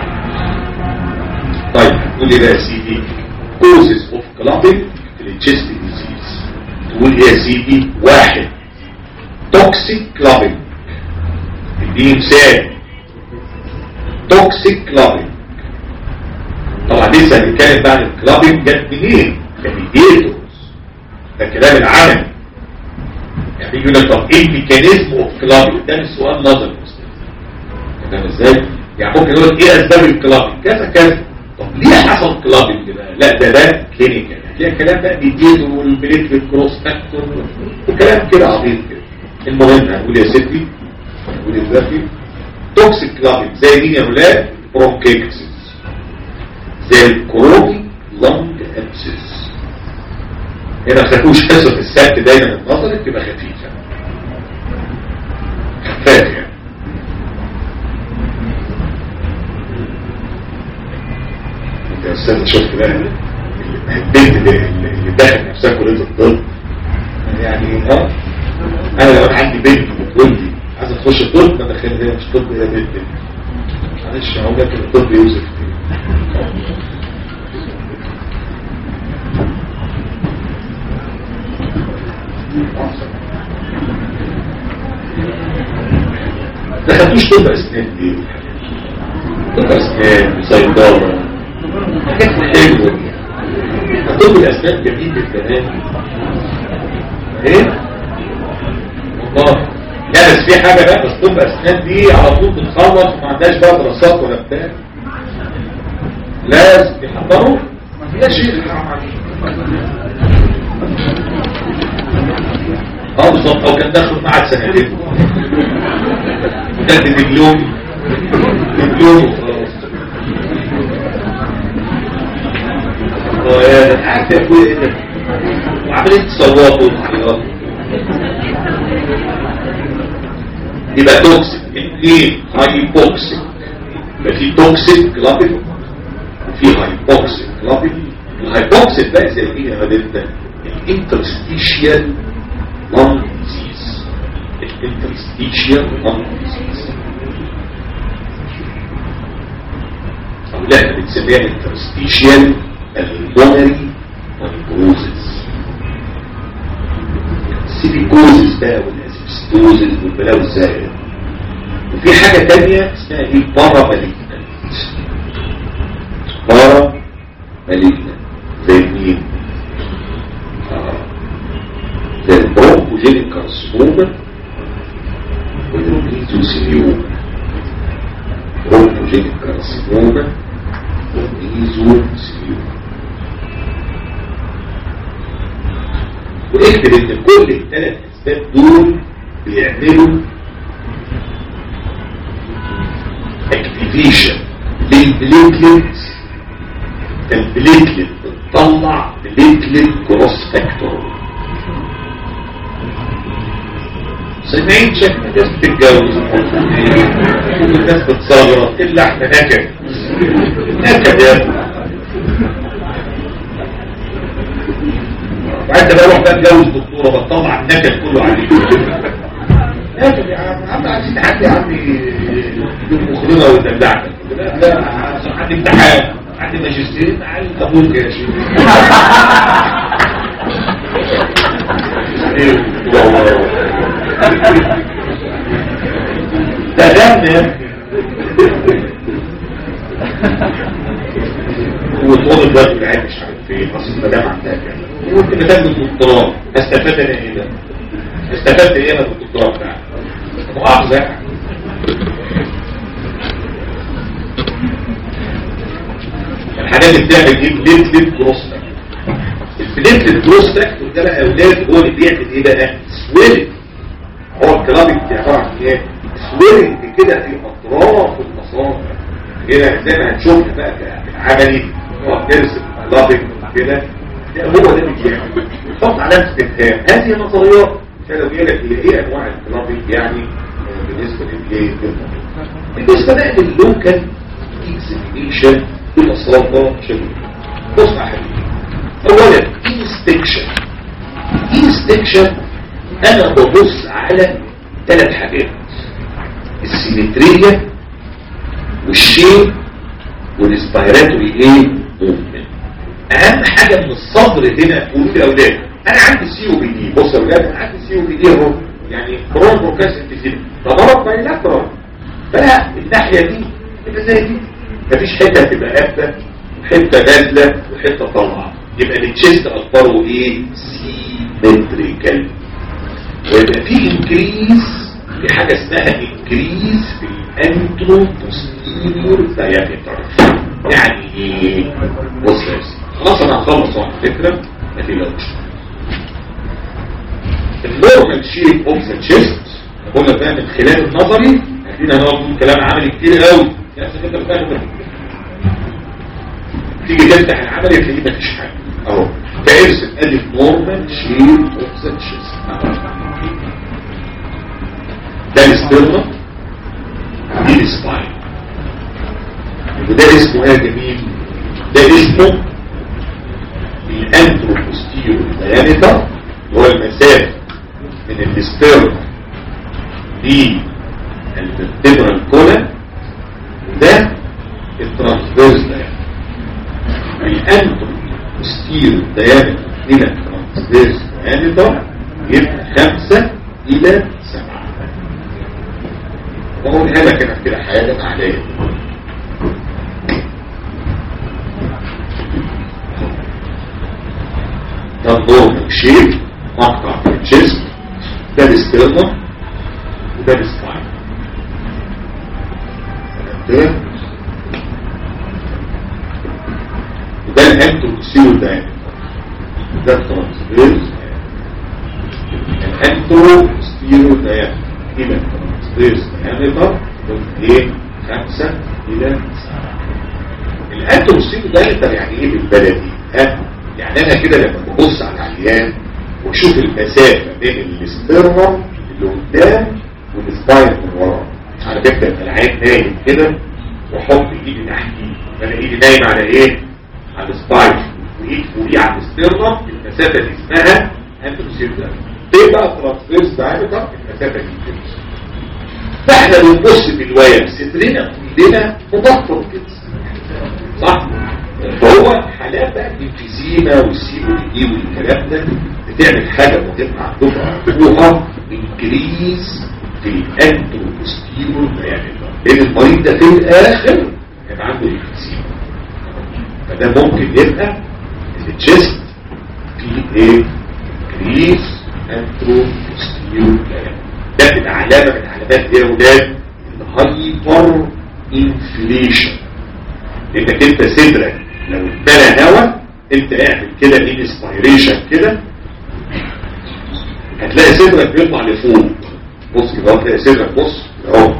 طيب قول لي بقى يا سيدي كوزز اوف كلابنج في التشيست ديزيز تقول ايه يا سيدي واحد توكسيك كلابنج اديني مثال توكسيك كلابنج طبعا لسه هنتكلم بقى عن الكلابنج جت منين كميديتورز ده كلام العمل يعني يقول لك طب ايه الميكانيزم اوف كلابنج ده مش سؤال نظري تمام ازاي يعني ممكن يقول لك ايه اسباب الكلابنج كذا كذا طب ليه حصل كلابنج بقى لا ده ده كلينيكال هتلاقي الكلام ده ميديتور والبليتلت كروس فاكتور وكلام كده عبيط كده المهم هنقول يا ستي هنقول يا ستي توكسيك كلابنج زي مين يا ولاد برونكيكسس زي الكروني لونج ابسس هنا ما تخافوش حصه السبت دايما النظر تبقى خفيفه خفاف يعني انت يا استاذ شفت بقى البنت اللي اللي داخل نفسها كليه الطب يعني اه انا لو عندي بنت بتقول لي عايز تخش طب ما دخلها مش طب يا بنت معلش هقول لك الطب يوسف دخلتوش طب اسنان ليه طب اسنان صيدله حاجات حلوه طب الاسنان جميل بالكلام ايه والله لا بس في حاجه بقى بس طب اسنان دي على طول بتخلص ما عندهاش بقى دراسات ولا بتاع لازم يحضروا يا شيخ حرام عليك اه بالظبط او كان داخل معاد سنتين كانت دبلوم دبلوم وخلاص قاعد يا اخويا ايه ده وعمليه تصوات وتحقيقات يبقى توكسيك اثنين هايبوكسيك يبقى في توكسيك كلابين وفي هايبوكسيك كلابين الهايبوكسيك بقى زي مين يا ولد الانترستيشيال لون ديزيز الانترستيشيال لون ديزيز او لا احنا بنسميها انترستيشيال البونري والبروزس السيليكوزس بقى والاسبستوزس والبلاوي الزائده وفي حاجة تانية اسمها ايه بارا ماليجنانت بارا ماليجنانت زي مين آه. زي البرونكوجينيك كارسوما والميزوسيليوما برونكوجينيك كارسوما والميزوسيليوما واكتب ان كل الثلاث اسباب دول بيعملوا اكتيفيشن للبليتلت البليتلت بتطلع بليتلت كروس فاكتور سمعين شكل الناس بتتجوز الناس بتصغر الا احنا نكد نكد يا ابني وعند بقى روح بقى اتجوز دكتوره بتطلع النكد كله عليك نكد يا عم عم عايزين حد يا عم يجيب مخرجه ويدلعك لا لا عندي امتحان عندي ماجستير عايز ابوك يا شيخ ده دم يا ابني وطول الوقت قاعد مش عارف فين اصل المدام عندها كده وانت مدام الدكتوراه استفدت انا ايه ده؟ استفدت ايه انا بالدكتوراه بتاعتي؟ مؤاخذه الحاجات اللي بتعمل ايه بليتلت بروستاك البليتلت بروستاك ده بقى اولاد هو اللي بيعمل ايه بقى سويلنج هو الكلام اللي عباره عن ايه سويلنج كده في اطراف المصابع هنا زي ما هنشوف بقى في العملي هو بيرسم لابك كده ده هو ده اللي بيعمل حط علامه استفهام هذه نظريات كانوا بيقول لك هي ايه انواع الكلابنج يعني بالنسبه للايه بالنسبه بقى لللوكال اكزيبيشن ببساطه شديده بص يا حبيبي اولا انستكشن انستكشن انا ببص على ثلاث حاجات السيمتريه والشيء والاسبيراتوري ايه موفمنت اهم حاجه من الصدر هنا قولوا لي اولاد انا عندي سي او بي دي بص يا اولاد انا عندي سي او بي دي اهو يعني برونكو كاسنتيزيم فضرب بايلاترال فلا الناحيه دي تبقى زي دي مفيش حته تبقى قافله حته نازله وحته طالعه يبقى التشيست اخباره ايه سيمتريكال ويبقى في انكريز في حاجه اسمها انكريز في الانترو بوستيريور دايمتر يعني ايه بص يا خلاص انا هخلص على فكره ما تقلقش النورمال شيب اوف ذا تشيست قلنا بقى من خلال النظري عايزين هنقعد نقول كلام عملي كتير قوي نفسك انت فاهم تيجي تفتح العملي تلاقيه مفيش حاجه اهو فارسم ادي نورمال شيب اوف ذا تشيست ده الاسترنا دي السباين وده اسمه ايه يا جميل ده اسمه الانتروبوستيرو ديامتر هو المسافة من الاسترن للفرتبرال كولا وده الترانسفيرس ديامتر الانتروبوستيرو ديامتر الى الترانسفيرس ديامتر يبقى خمسة الى سبعة وقولها لك انا كده حياة عليها تنظر شيء مقطع في الجسم ده الاسترنا وده السباين وده الانتروكسيو ده ده الترانسفيرز الانتروكسيو ده الى الترانسفيرز دايمتر ايه خمسة الى سبعة الانتروكسيو ده يعني ايه بالبلدي ها يعني انا كده لما ببص على العيان واشوف المسافة بين الاسترنم اللي قدام والسباين من ورا على فكرة لما العيان نايم كده واحط ايدي تحتيه انا ايدي نايم على ايه على السباين بعيد فوقيه عن الستيرنم المسافه دي اسمها انتروسيركل ايه بقى ترانسفيرس دايمتر المسافه دي كده فاحنا بنبص في الواير صدرنا كلنا مبطل كده صح فهو حالات بقى الانفيزيما والسيبو دي والكلام ده بتعمل حاجه مهمه عندكم عندكوها انكريز في الانتروبوستيرو يعني لان المريض ده في الاخر كان عنده انفيزيما فده ممكن يبقى التشيست في ايه انكريز انتروبوستيرو ده من علامه من علامات ايه يا ولاد الهايبر انفليشن لانك انت صدرك لو اتملى هواء انت اعمل كده انسبيريشن كده هتلاقي صدرك بيطلع لفوق بص كده هتلاقي صدرك بص اهو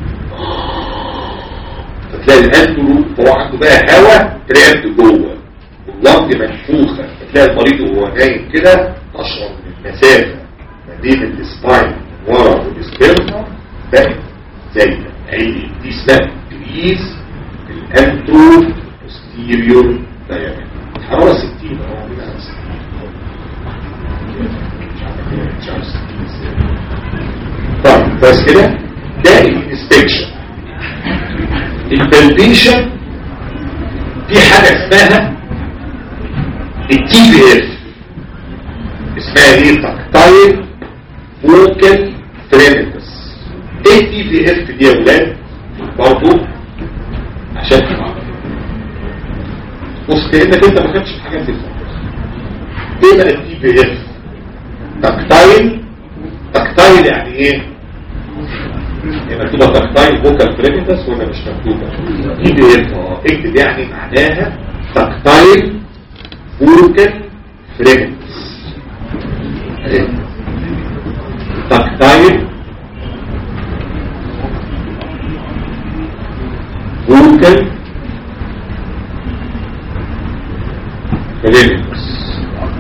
هتلاقي الانترو هو عنده بقى هواء تراب جوه واللنج منفوخه هتلاقي المريض وهو نايم كده تشعر من المسافه ما بين السباين ورا والسبيرما بقت زي عيني دي اسمها كريز الانترو posterior diameter حرارة 60 اهو كده على 60 مش عارف ايه مش عارف 60 ازاي طيب بس كده ده الانسبكشن البلبيشن في حاجة اسمها التي بي اف اسمها ايه تكتايل فوكال فريمتس ايه التي بي اف دي يا ولاد برضه عشان تبقى بص كأنك انت ما خدتش الحاجات دي خالص ايه بقى التي بي اف تكتايل تكتايل يعني ايه هي مكتوبه تكتايل فوكال فريمتس ولا مش مكتوبه تي بي اف اه اكتب يعني معناها تكتايل فوكال فريمتس تكتايل فوكال فريمتس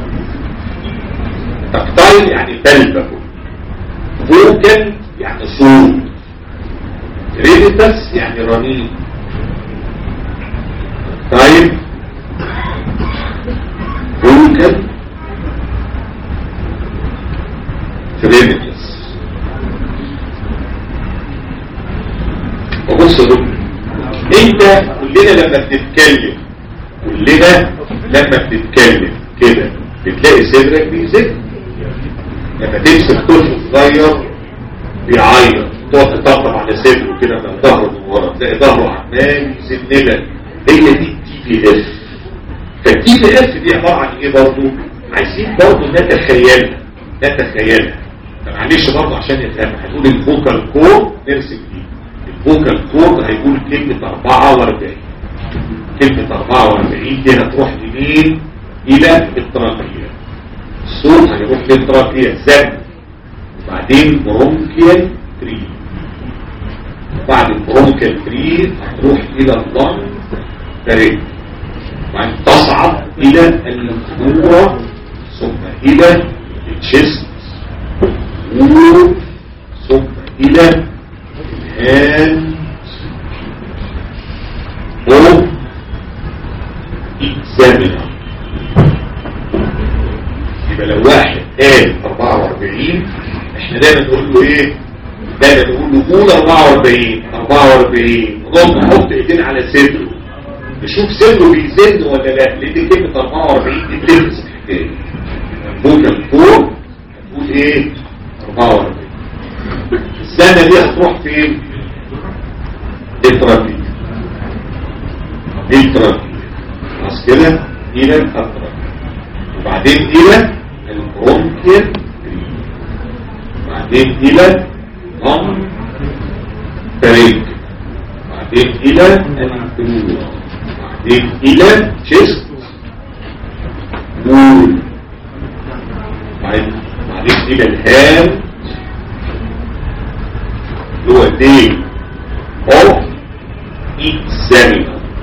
تكتايل يعني بلبه فوكال يعني صوت ريديتس يعني رنين طيب فوكال فريمتس وبص دول انت كلنا لما بنتكلم كلنا لما بنتكلم كده بتلاقي صدرك بيزك لما تمسك طفل صغير بيعيط تقعد تطبطب على صدره كده من ظهره من ورا تلاقي ظهره عمال يزنبك هي دي التي بي اف فالتي بي اف دي عباره عن ايه برضه عايزين برضه نتخيلها نتخيلها معلش برضه عشان نفهم هنقول الفوكال كور نرسم دي الفوكال كور هيقول كلمه 44 كلمه 44 دي هتروح لمين الى التراكيه الصوت هيروح للتراكيه زن وبعدين برونكيال 3 بعد البرونكيال 3 هتروح الى اللنج تريد وبعدين تصعد الى الكورة ثم الى الشيست وول ثم الى الهاند او اكزامينر يبقى لو واحد قال 44 احنا دايما نقول له ايه دايما نقول له قول 44 44 ونقعد نحط ايدينا على صدره نشوف صدره بيزن ولا لا لان كلمه 44 دي بتلبس الحكايه فوكال فوق هتقول ايه 44 السنه دي هتروح فين الترابيز الترابيز خلاص كده الى الترابيز وبعدين الى البرونكيال بعدين الى ضم فريق بعدين الى الانترور بعدين الى شيست وول بعدين بعدين الى الهام اللي هو دي اوف اكزامينر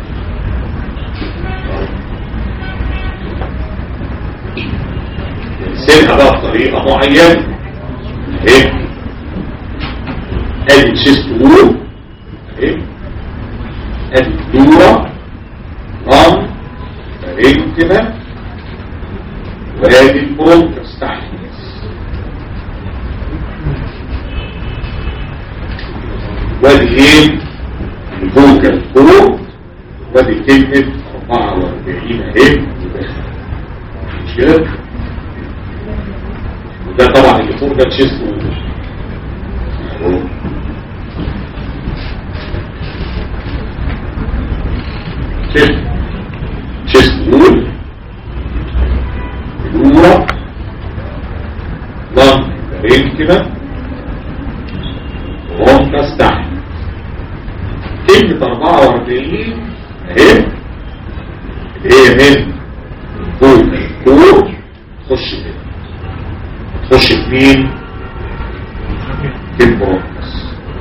نرسمها بقى بطريقة معينة اهي ادي الشيست وول اهي ادي الدورة رام فرينكما ادي البرونكس تحت وادي ايه الفوكال كور وادي كلمة 44 اهي مش كده وده طبعا اللي فوق ده تشيست اهو تشيست تشيست وول الأولى لان رينكنا ورونكس تحت كلمة 44 اهي اللي هي من فوق فوق تخش كده تخش في مين؟ في البرونكس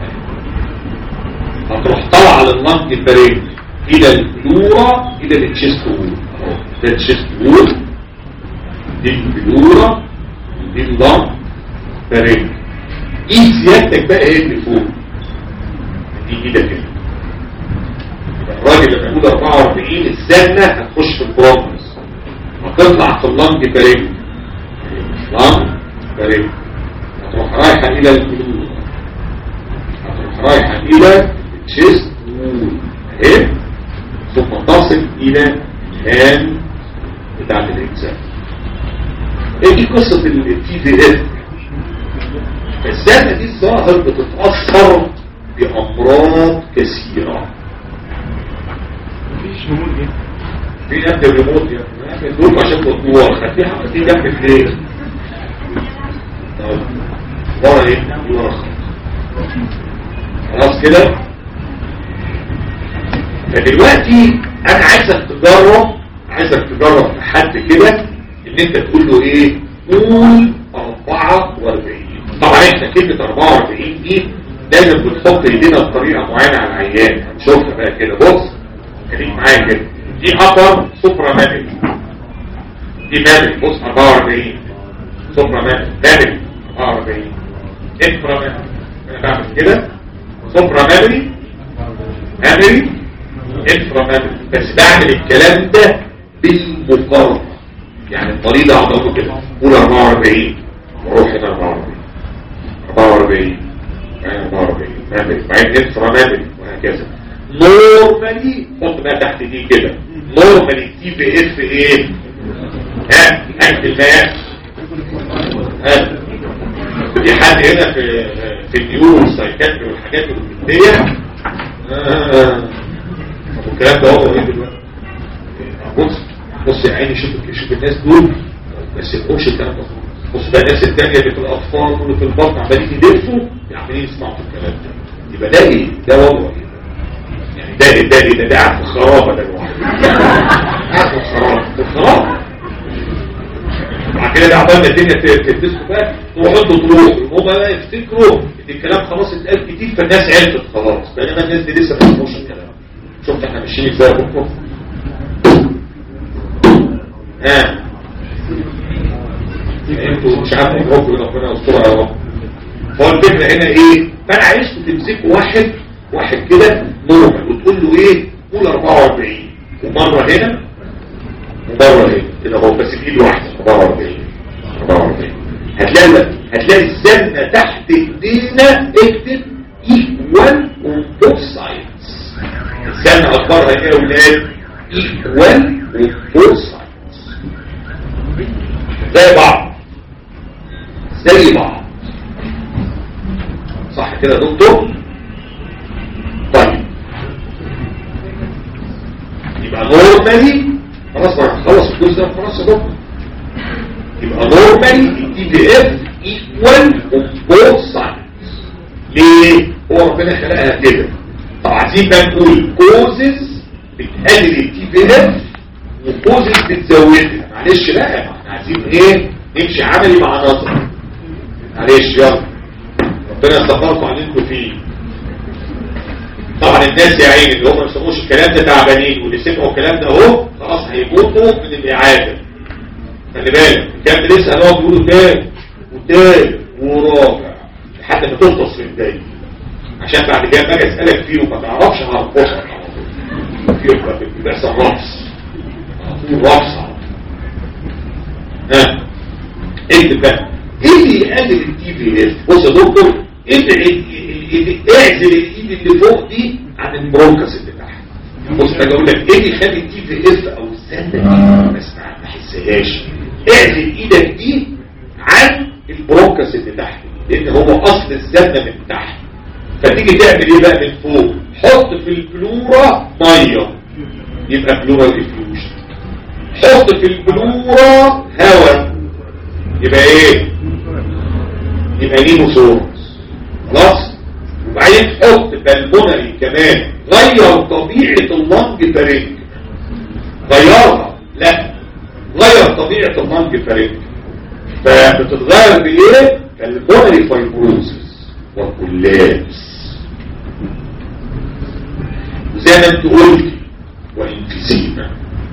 هتروح طالعة لللنج البريد الى البلورة الى التشيست وول اهو ده التشيست وول دي البلورة ودي اللنج بريد ايد سيادتك بقى ايه اللي فوق دي ايدك كده الراجل لما يقول 44 الزنة هتخش في البرونكس هتطلع في اللنج بريد لنج بريد هتروح رايحة الى البلورة هتروح رايحة الى التشيست وول اهي ثم تصل الى الهان بتاعت الاجزاء ايه دي قصة التي في اف الزنة دي الظاهر بتتأثر بأمراض كثيرة مفيش نمول ايه في جنب الريموت يا ابني دول عشان تطور خليها في جنب الليل طيب. ورا ايه دي ورا خط. خلاص كده فدلوقتي انا عايزك تجرب عايزك تجرب لحد كده ان انت تقول له ايه قول 44 طبعا احنا كلمة 44 دي دايما بنحط ايدينا بطريقة معينة على العيان هنشوفها بقى كده بص خليك معايا كده دي ابر سوبرا مامري دي مامري بص 44 سوبرا مامري مامري 44 انفرا مامري انا بعمل كده سوبرا مامري مامري انفرا مامري بس بعمل الكلام ده بالمقارنة يعني الطريق ده اقعد اقول كده قول 44 واروح هنا 44 44 يعني 44 مامري بعدين انفرا مامري وهكذا نورمالي حط بقى تحت دي كده نورمالي تي بي اف ايه ها اكتب بقى ها في حد هنا في في النيورو والسايكاتري والحاجات الرومانتيه آه. طب الكلام ده هو ايه دلوقتي بص بص يا عيني شوف شوف الناس دول بس القوش الكلام ده بص بقى الناس التانية اللي في الاطفال واللي في البطن عمالين يدرسوا عمالين يسمعوا في الكلام ده يبقى ده ايه ده وضع ايه يعني ده ده ده ده, ده قاعد في الخرابه ده الواحد قاعد في الخرابه في الخرابه بعد كده ده عقبال ما الدنيا تلبسكم بقى تروحوا انتوا تروحوا هم بقى يفتكروا ان الكلام خلاص اتقال كتير فالناس عرفت خلاص بينما الناس دي لسه ما فهموش الكلام شفت احنا ماشيين ازاي بكره ها انتوا مش عارف تروحوا ربنا يسترها يا رب هو الفكره هنا ايه فانا عايزكم تمسكوا واحد واحد كده نورمال وتقول له ايه قول 44 ومره هنا ومره هنا كده هو بس بايد واحده 44 44 هتلاقي هتلاقي الزنه تحت ايدينا اكتب ايكوال اون بوث سايدز الزنه اخبارها ايه يا اولاد ايكوال اون بوث سايدز زي بعض زي بعض صح كده يا دكتور طيب يبقى نورمالي خلاص بقى خلص الجزء ده خلاص يا دكتور يبقى نورمالي الدي بي اف ايكوال اون بوث سايدز ليه؟ هو ربنا خلقها كده طب عايزين بقى نقول كوزز بتقلل الدي بي اف وكوزز بتزودها معلش بقى احنا عايزين ايه؟ نمشي عملي مع نظر معلش يلا ربنا يستغفركم عليكم فيه طبعا الناس يا عيني اللي هم ما يسموش الكلام ده تعبانين واللي سمعوا الكلام ده اهو خلاص هيموتوا من الاعاده خلي بالك الكلام ده لسه هنقعد نقوله تاني وتالت ورابع لحد ما تخلص من الدايره عشان بعد كده باجي اسالك فيه وما تعرفش هرقصك على طول فيه بيحصل رقص على طول رقص على طول ها اكتب بقى ايه اللي يقلل التي في اف بص يا دكتور ابعد اعزل الايد اللي فوق دي عن البرونكس اللي تحت بص انا بقول لك ايه اللي يخلي التي في اف او السنه دي ما اسمع ما احسهاش اعزل ايدك دي عن البرونكس اللي تحت لان هو اصل الزنه من تحت فتيجي تعمل ايه بقى من فوق حط في البلورا ميه يبقى بلورال افيوجن حط في البلورا هواء يبقى ايه يبقى نيموسورس خلاص وبعدين حط بالمونري كمان غير طبيعة اللنج فارنج غيرها لا غير طبيعة اللنج فارنج فبتتغير بايه بالمونري فايبروزس والكولابس وزي ما انت قلت وانفسيما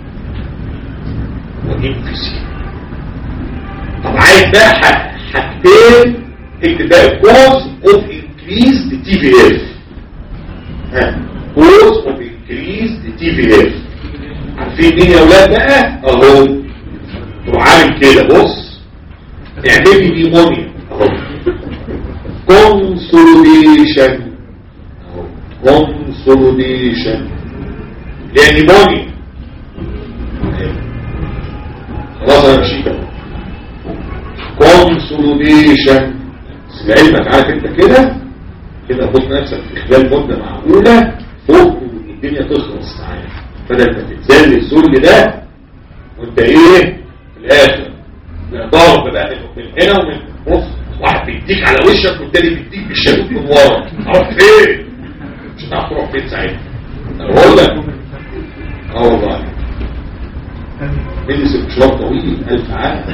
وانفسيما طب عايز بقى حاجتين اكتب بقى كوز اوف انكريز تي في اف ها كوز اوف انكريز تي في اف عارفين مين يا اولاد بقى اهو تروح عامل كده بص اعمل لي نيمونيا اهو كونسوليشن اهو كونسوليشن هي نيمونيا خلاص انا مشيت اهو كونسوليشن بس لعلمك عارف انت كده كده بص نفسك في خلال مدة معقولة فوق الدنيا تخلص معاك بدل ما تتزل الذل ده وانت ايه في الاخر لا ضرب بقى من هنا ومن بص واحد بيديك على وشك والتاني بيديك بالشاكوت من ورا عرفت فين مش هتعرف تروح فين ساعتها انا بقول لك اه والله مجلس المشوار طويل ألف عام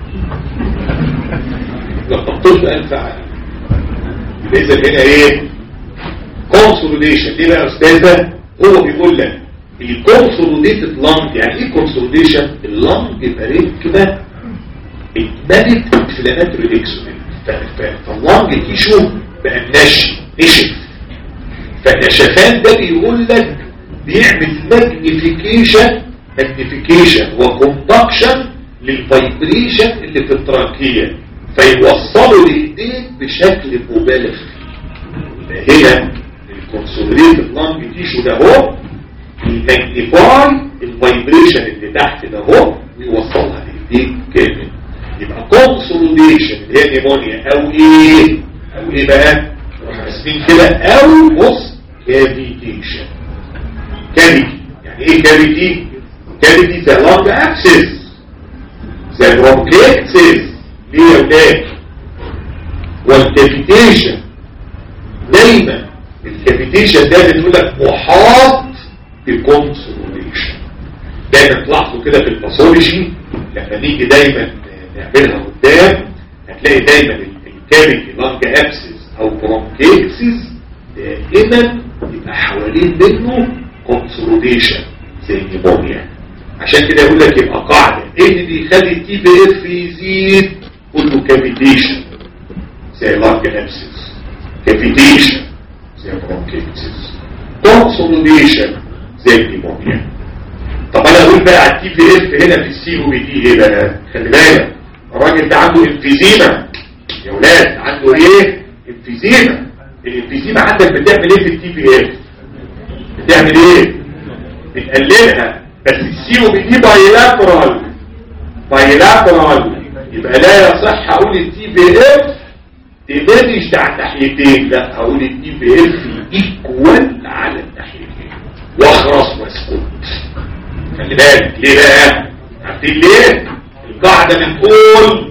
لقطت ألف عام إذا هنا إيه كونسوليديشن ليه بقى يا أستاذة هو بيقول لك الكونسوليديتد لانج يعني ايه كونسوليديشن اللانج بريد كده اتملت انفلاماتوري اكسودنت فاللانج تيشو بقى نشف نشف فالنشفان ده بيقول لك بيعمل ماجنيفيكيشن ماجنيفيكيشن وكوندكشن للفايبريشن اللي في التراكية فيوصلوا لايديك بشكل مبالغ فيه هنا الكونسوليتد لانج تيشو ده هو الماجنيفاي الفايبريشن اللي تحت ده هو ويوصلها لايديك كامل يبقى كونسوليشن اللي هي نيمونيا او ايه او ايه بقى رسمين كده او بص كافيتيشن كافيتي يعني ايه كافيتي كافيتي زي لانج اكسس زي برونكيتسس ليه يا ولاد والكافيتيشن دايما الكافيتيشن ده بنقول لك محاط بكونسوليشن دايما تلاحظوا كده في الباثولوجي لما نيجي دايما نعملها قدام هتلاقي دايما الكافيتي لانج ابسس او برونكيتسس دائما يبقى حوالين منه كونسوليشن زي النيمونيا عشان كده يقول لك يبقى قاعدة ايه اللي بيخلي التي بي اف يزيد كله كافيتيشن زي لانج ابسس كافيتيشن زي برونكيتسس كونسوليشن زي النيمونيا طب انا اقول بقى على التي بي اف هنا في السي او بي دي ايه بقى خلي بالك الراجل ده عنده انفيزيما يا ولاد عنده ايه انفيزيما الانفيزيما عندك بتعمل ايه في التي بي اف بتعمل ايه بتقللها بس السي او بي دي بايلاترال بايلاترال يبقى لا يصح اقول التي بي اف تمنش على الناحيتين لا اقول التي بي اف ايكوال على الناحيتين واخرس واسكت خلي بالك ليه بقى عارفين ليه القاعده بتقول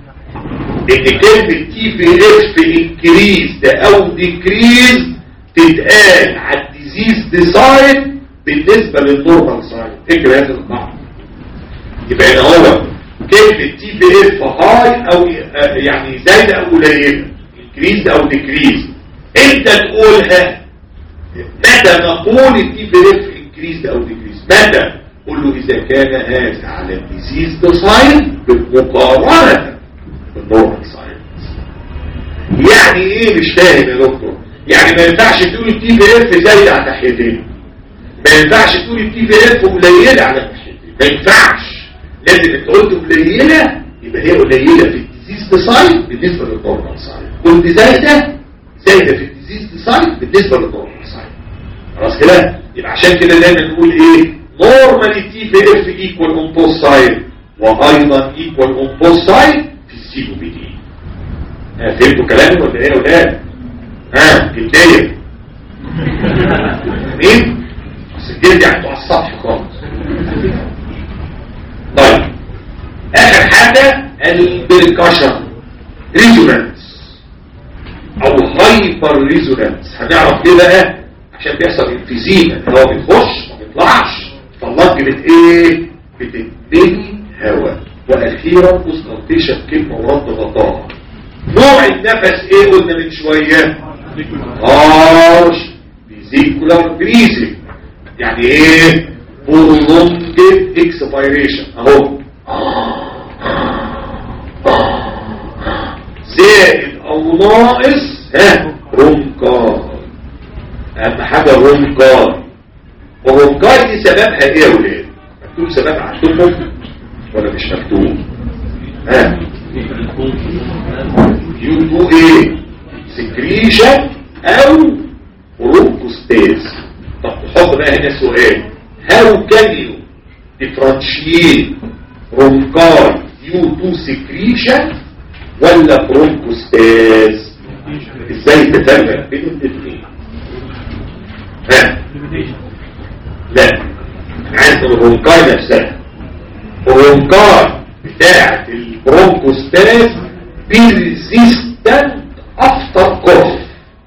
ان كلمه تي بي اف انكريز او ديكريز تتقال على الديزيز ديسايد بالنسبه للنورمال سايد فكره هذا القاعده يبقى هنا هو كلمه تي بي اف هاي او يعني زايده او قليله انكريز او ديكريز انت تقولها متى نقول التي بي اف انكريز او ديكريز متى قل له اذا كان هذا على الديزيز ديسايد بالمقارنه بالنورمال سايد يعني ايه مش فاهم يا دكتور يعني ما ينفعش تقول التي بي اف زايده على الناحيتين ما ينفعش تقول التي بي اف قليله على الناحيتين ما ينفعش لازم انت قلت قليله يبقى هي قليله في الديزيز سايد بالنسبه للنورمال سايد كنت زايده زايده في الديزيز سايد بالنسبه للنورمال سايد خلاص كده يبقى عشان كده دايما نقول ايه نورمالي تي في اف ايكوال اون بوث سايد وايضا ايكوال اون بوث سايد في السي او بي دي فهمتوا كلامي ولا ايه يا ولاد ها جلديه مين بس الجلد يعني على السطح خالص طيب اخر حاجه البركشن ريزونانس او هايبر ريزونانس هنعرف ليه بقى عشان بيحصل انفيزيما ان هو بيخش ما بيطلعش فاللنج بت ايه بتدني هواء واخيرا كونسنتريشن كلمه ورد غطاها نوع النفس ايه قلنا من شويه هارش فيزيكولار بريزنج يعني ايه prolonged expiration اهو زائد او ناقص ها رونكار اهم حاجه رونكار ورونكار دي سببها ايه يا ولاد مكتوب سببها عندكم ولا مش مكتوب ها يو تو ايه سكريشن او رونكوستاز طب تحط بقى هنا السؤال how can you differentiate bronchi due to secretion ولا bronchospasm ازاي تفرق بين الاثنين ها لا عايز البرونكاي نفسها البرونكاي بتاعت البرونكوسباسم persistent after cough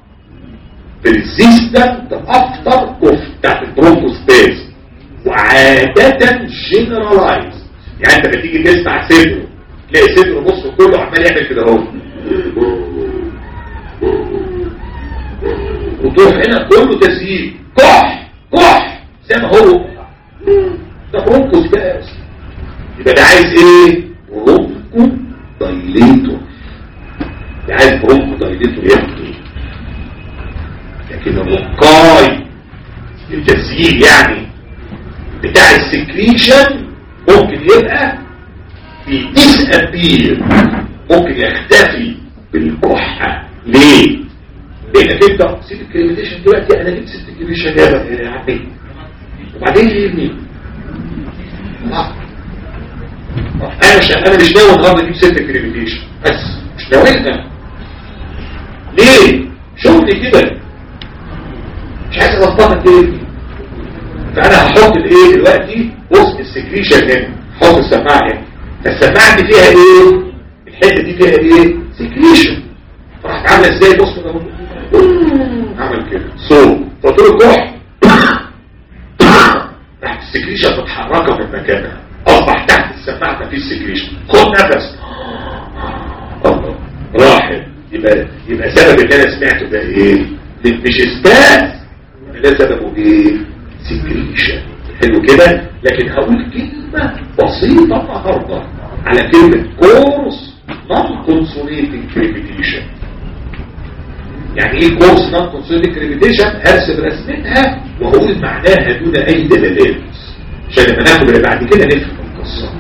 persistent after cough بتاعت البرونكوسباسم وعادة generalized يعني انت بتيجي تسمع صدره تلاقي صدره بص كله عمال يعمل كده اهو وتروح هنا كله تسييل كح كح زي ما هو ده برونكوسباسم يبقى ده عايز ايه برونكو دايليتور ده عايز برونكو دايليتور يعمل ايه لكن الرقاي التسييل يعني بتاع السكريشن ممكن يبقى بيديسابير ممكن يختفي بالكحة ليه؟ لانك انت سيب الكريميتيشن دلوقتي انا جبت ست الكريميتيشن يا عمي وبعدين ايه ابني؟ انا مش انا مش ناوي النهارده اجيب ست الكريميتيشن بس مش ناويها ليه؟ شغلي كده مش عايز اظبطك ليه؟ فانا هحط الايه دلوقتي وسط السكريشن هنا هحط السماعه هنا فالسماعه دي فيها ايه الحته دي فيها ايه سكريشن راح عامله ازاي بص كده عمل كده صوت قلت له كح راح السكريشن متحركه من مكانها اصبح تحت السماعه مفيش سكريشن خد نفس الله راحت يبقى يبقى سبب اللي انا سمعته ده ايه مش استاذ ده سببه ايه سكريشن حلو كده لكن هقول كلمة بسيطة النهاردة على كلمة كورس نون كونسوليتنج كريميتيشن يعني ايه كورس نون كونسوليتنج كريميتيشن هرسم رسمتها وهقول معناها دون اي دلالات عشان لما ناخد اللي بعد كده نفهم القصة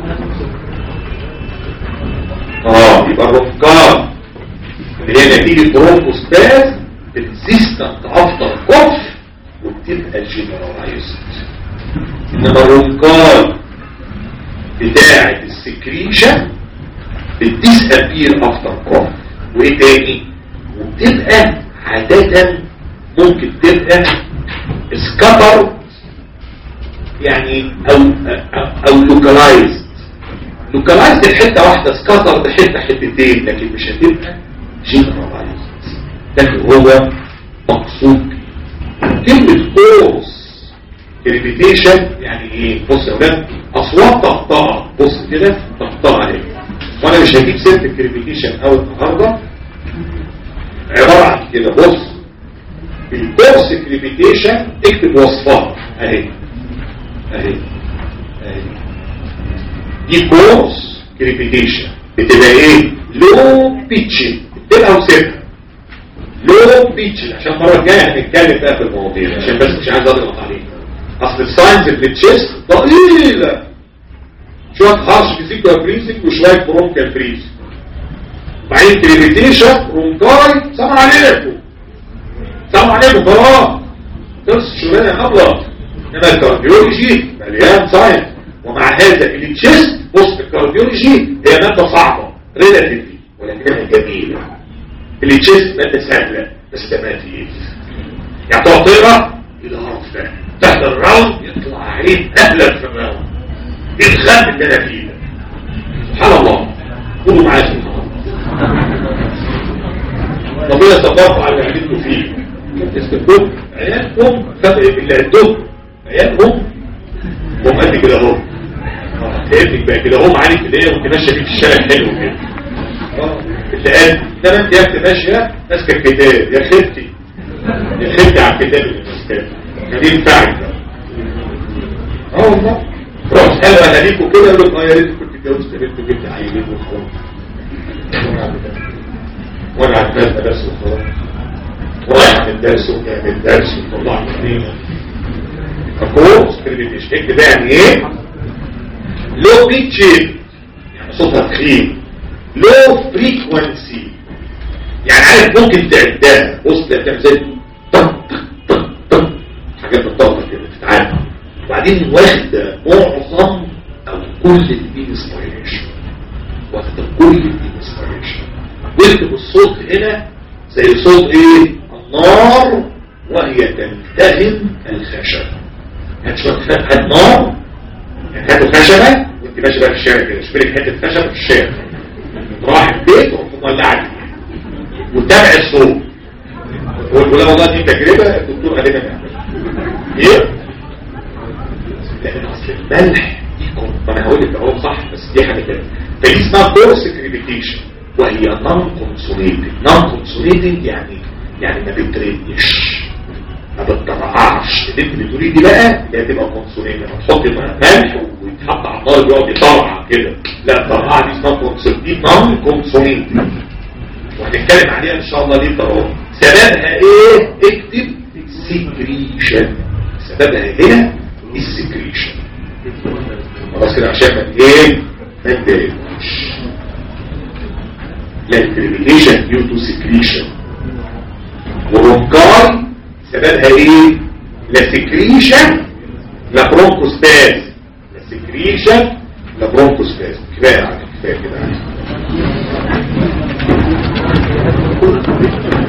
اه يبقى الرفقان اللي هي نتيجة برونكوسباز بتزيستنت افتر كوف وبتبقى جنرالايزد انما الرنكار بتاعة السكريشن بتديسابير افتر كوف وايه تاني وبتبقى عادة ممكن تبقى سكتر يعني او او, أو لوكالايزد لوكالايزد الحتة واحدة سكتر بحتة حتتين لكن مش هتبقى جنرالايزد لكن هو مقصود كلمة كورس كريبيتيشن يعني ايه بص يا ولاد اصوات تقطع بص كده تقطع اهي وانا مش هجيب سيره الكريبيتيشن اول النهارده عباره عن كده بص الكورس كريبيتيشن اكتب وصفات اهي اهي اهي دي كورس كريبيتيشن بتبقى ايه لو بيتشن بتبقى وسيبها لو بيتشن عشان المره الجايه هنتكلم بقى في المواضيع عشان بس مش عايز اضغط عليك اصل الساينز في التشيست ضئيله شويه هارش فيزيكال بريسنج وشويه برونكال بريسنج بعدين كريبيتيشن رونكاي سلام عليكم سلام عليكم خلاص خلص الشغلانه ابيض انما الكارديولوجي مليان ساينس ومع هذا التشيست بص الكارديولوجي هي ماده صعبه ريلاتيفلي ولكنها جميله التشيست ماده سهله بس دمها تقيل يعني تقعد تقرا القرف ده تحت الراوند يطلع عليه اهلا في الراوند الخام اللي انا فيه ده سبحان الله قولوا معايا سبحان الله ربنا تفرق على اللي عملته فيه استفدوا عيالكم فرق اللي عندهم عيالهم هم قد كده اهو ابنك بقى كده اهو معاك كده ايه وانت ماشيه بيه في الشارع حلو كده اه اللي قال ده انت يا اختي ماشيه ماسكه الكتاب يا خفتي يا خفتي على الكتاب اللي ماسكاه كان ينفعك بقى اه والله روح اسالوا اهاليكم كده يقول لك اه يا ريت كنت اتجوزت بنت وجبت عيلين وخلاص وانا على الدرس بس وخلاص ورايح من الدرس وجاي من الدرس وطلع كلمه فكورس كلمه اشتك ده يعني ايه لو بيتشيب يعني صوتها تخين لو فريكونسي يعني عارف ممكن تعدها وصل كام زي طق طق طق حاجات الطاقه كده تتعامل وبعدين واخده معظم او كل الانسبيريشن واخده كل الانسبيريشن واكتب الصوت هنا زي صوت ايه النار وهي تلتهم الخشب هتشوف هات نار يعني هاتوا خشبة وانت ماشي بقى في الشارع كده شبلك حتة خشب في الشارع راح البيت وروح مولعك وتابع الصوت ولا والله دي تجربة الدكتور قال لنا نعملها ايه؟ لان اصل الملح دي كون انا هقول لك اهو صح بس دي حاجه تانيه فدي اسمها كورس كريبيتيشن وهي نون كونسوليتد نون كونسوليتد يعني يعني ما بتردش ما بتطرقعش اللي انت بتقولي دي بقى اللي هتبقى كونسوليتد هتحط ملح ويتحط على النار يقعد يطرقع كده لا الطرقعه دي اسمها كونسوليتد دي نون كونسوليتد وهنتكلم عليها ان شاء الله دي طرقعه سببها ايه اكتب سكريشن سببها هنا السكريشن خلاص كده عشان ما ايه ما تضايقوش لا الكريميشن ديو تو سكريشن ورونكاي سببها ايه لا سكريشن لا برونكوسباز لا سكريشن لا برونكوسباز كفايه على كفايه كده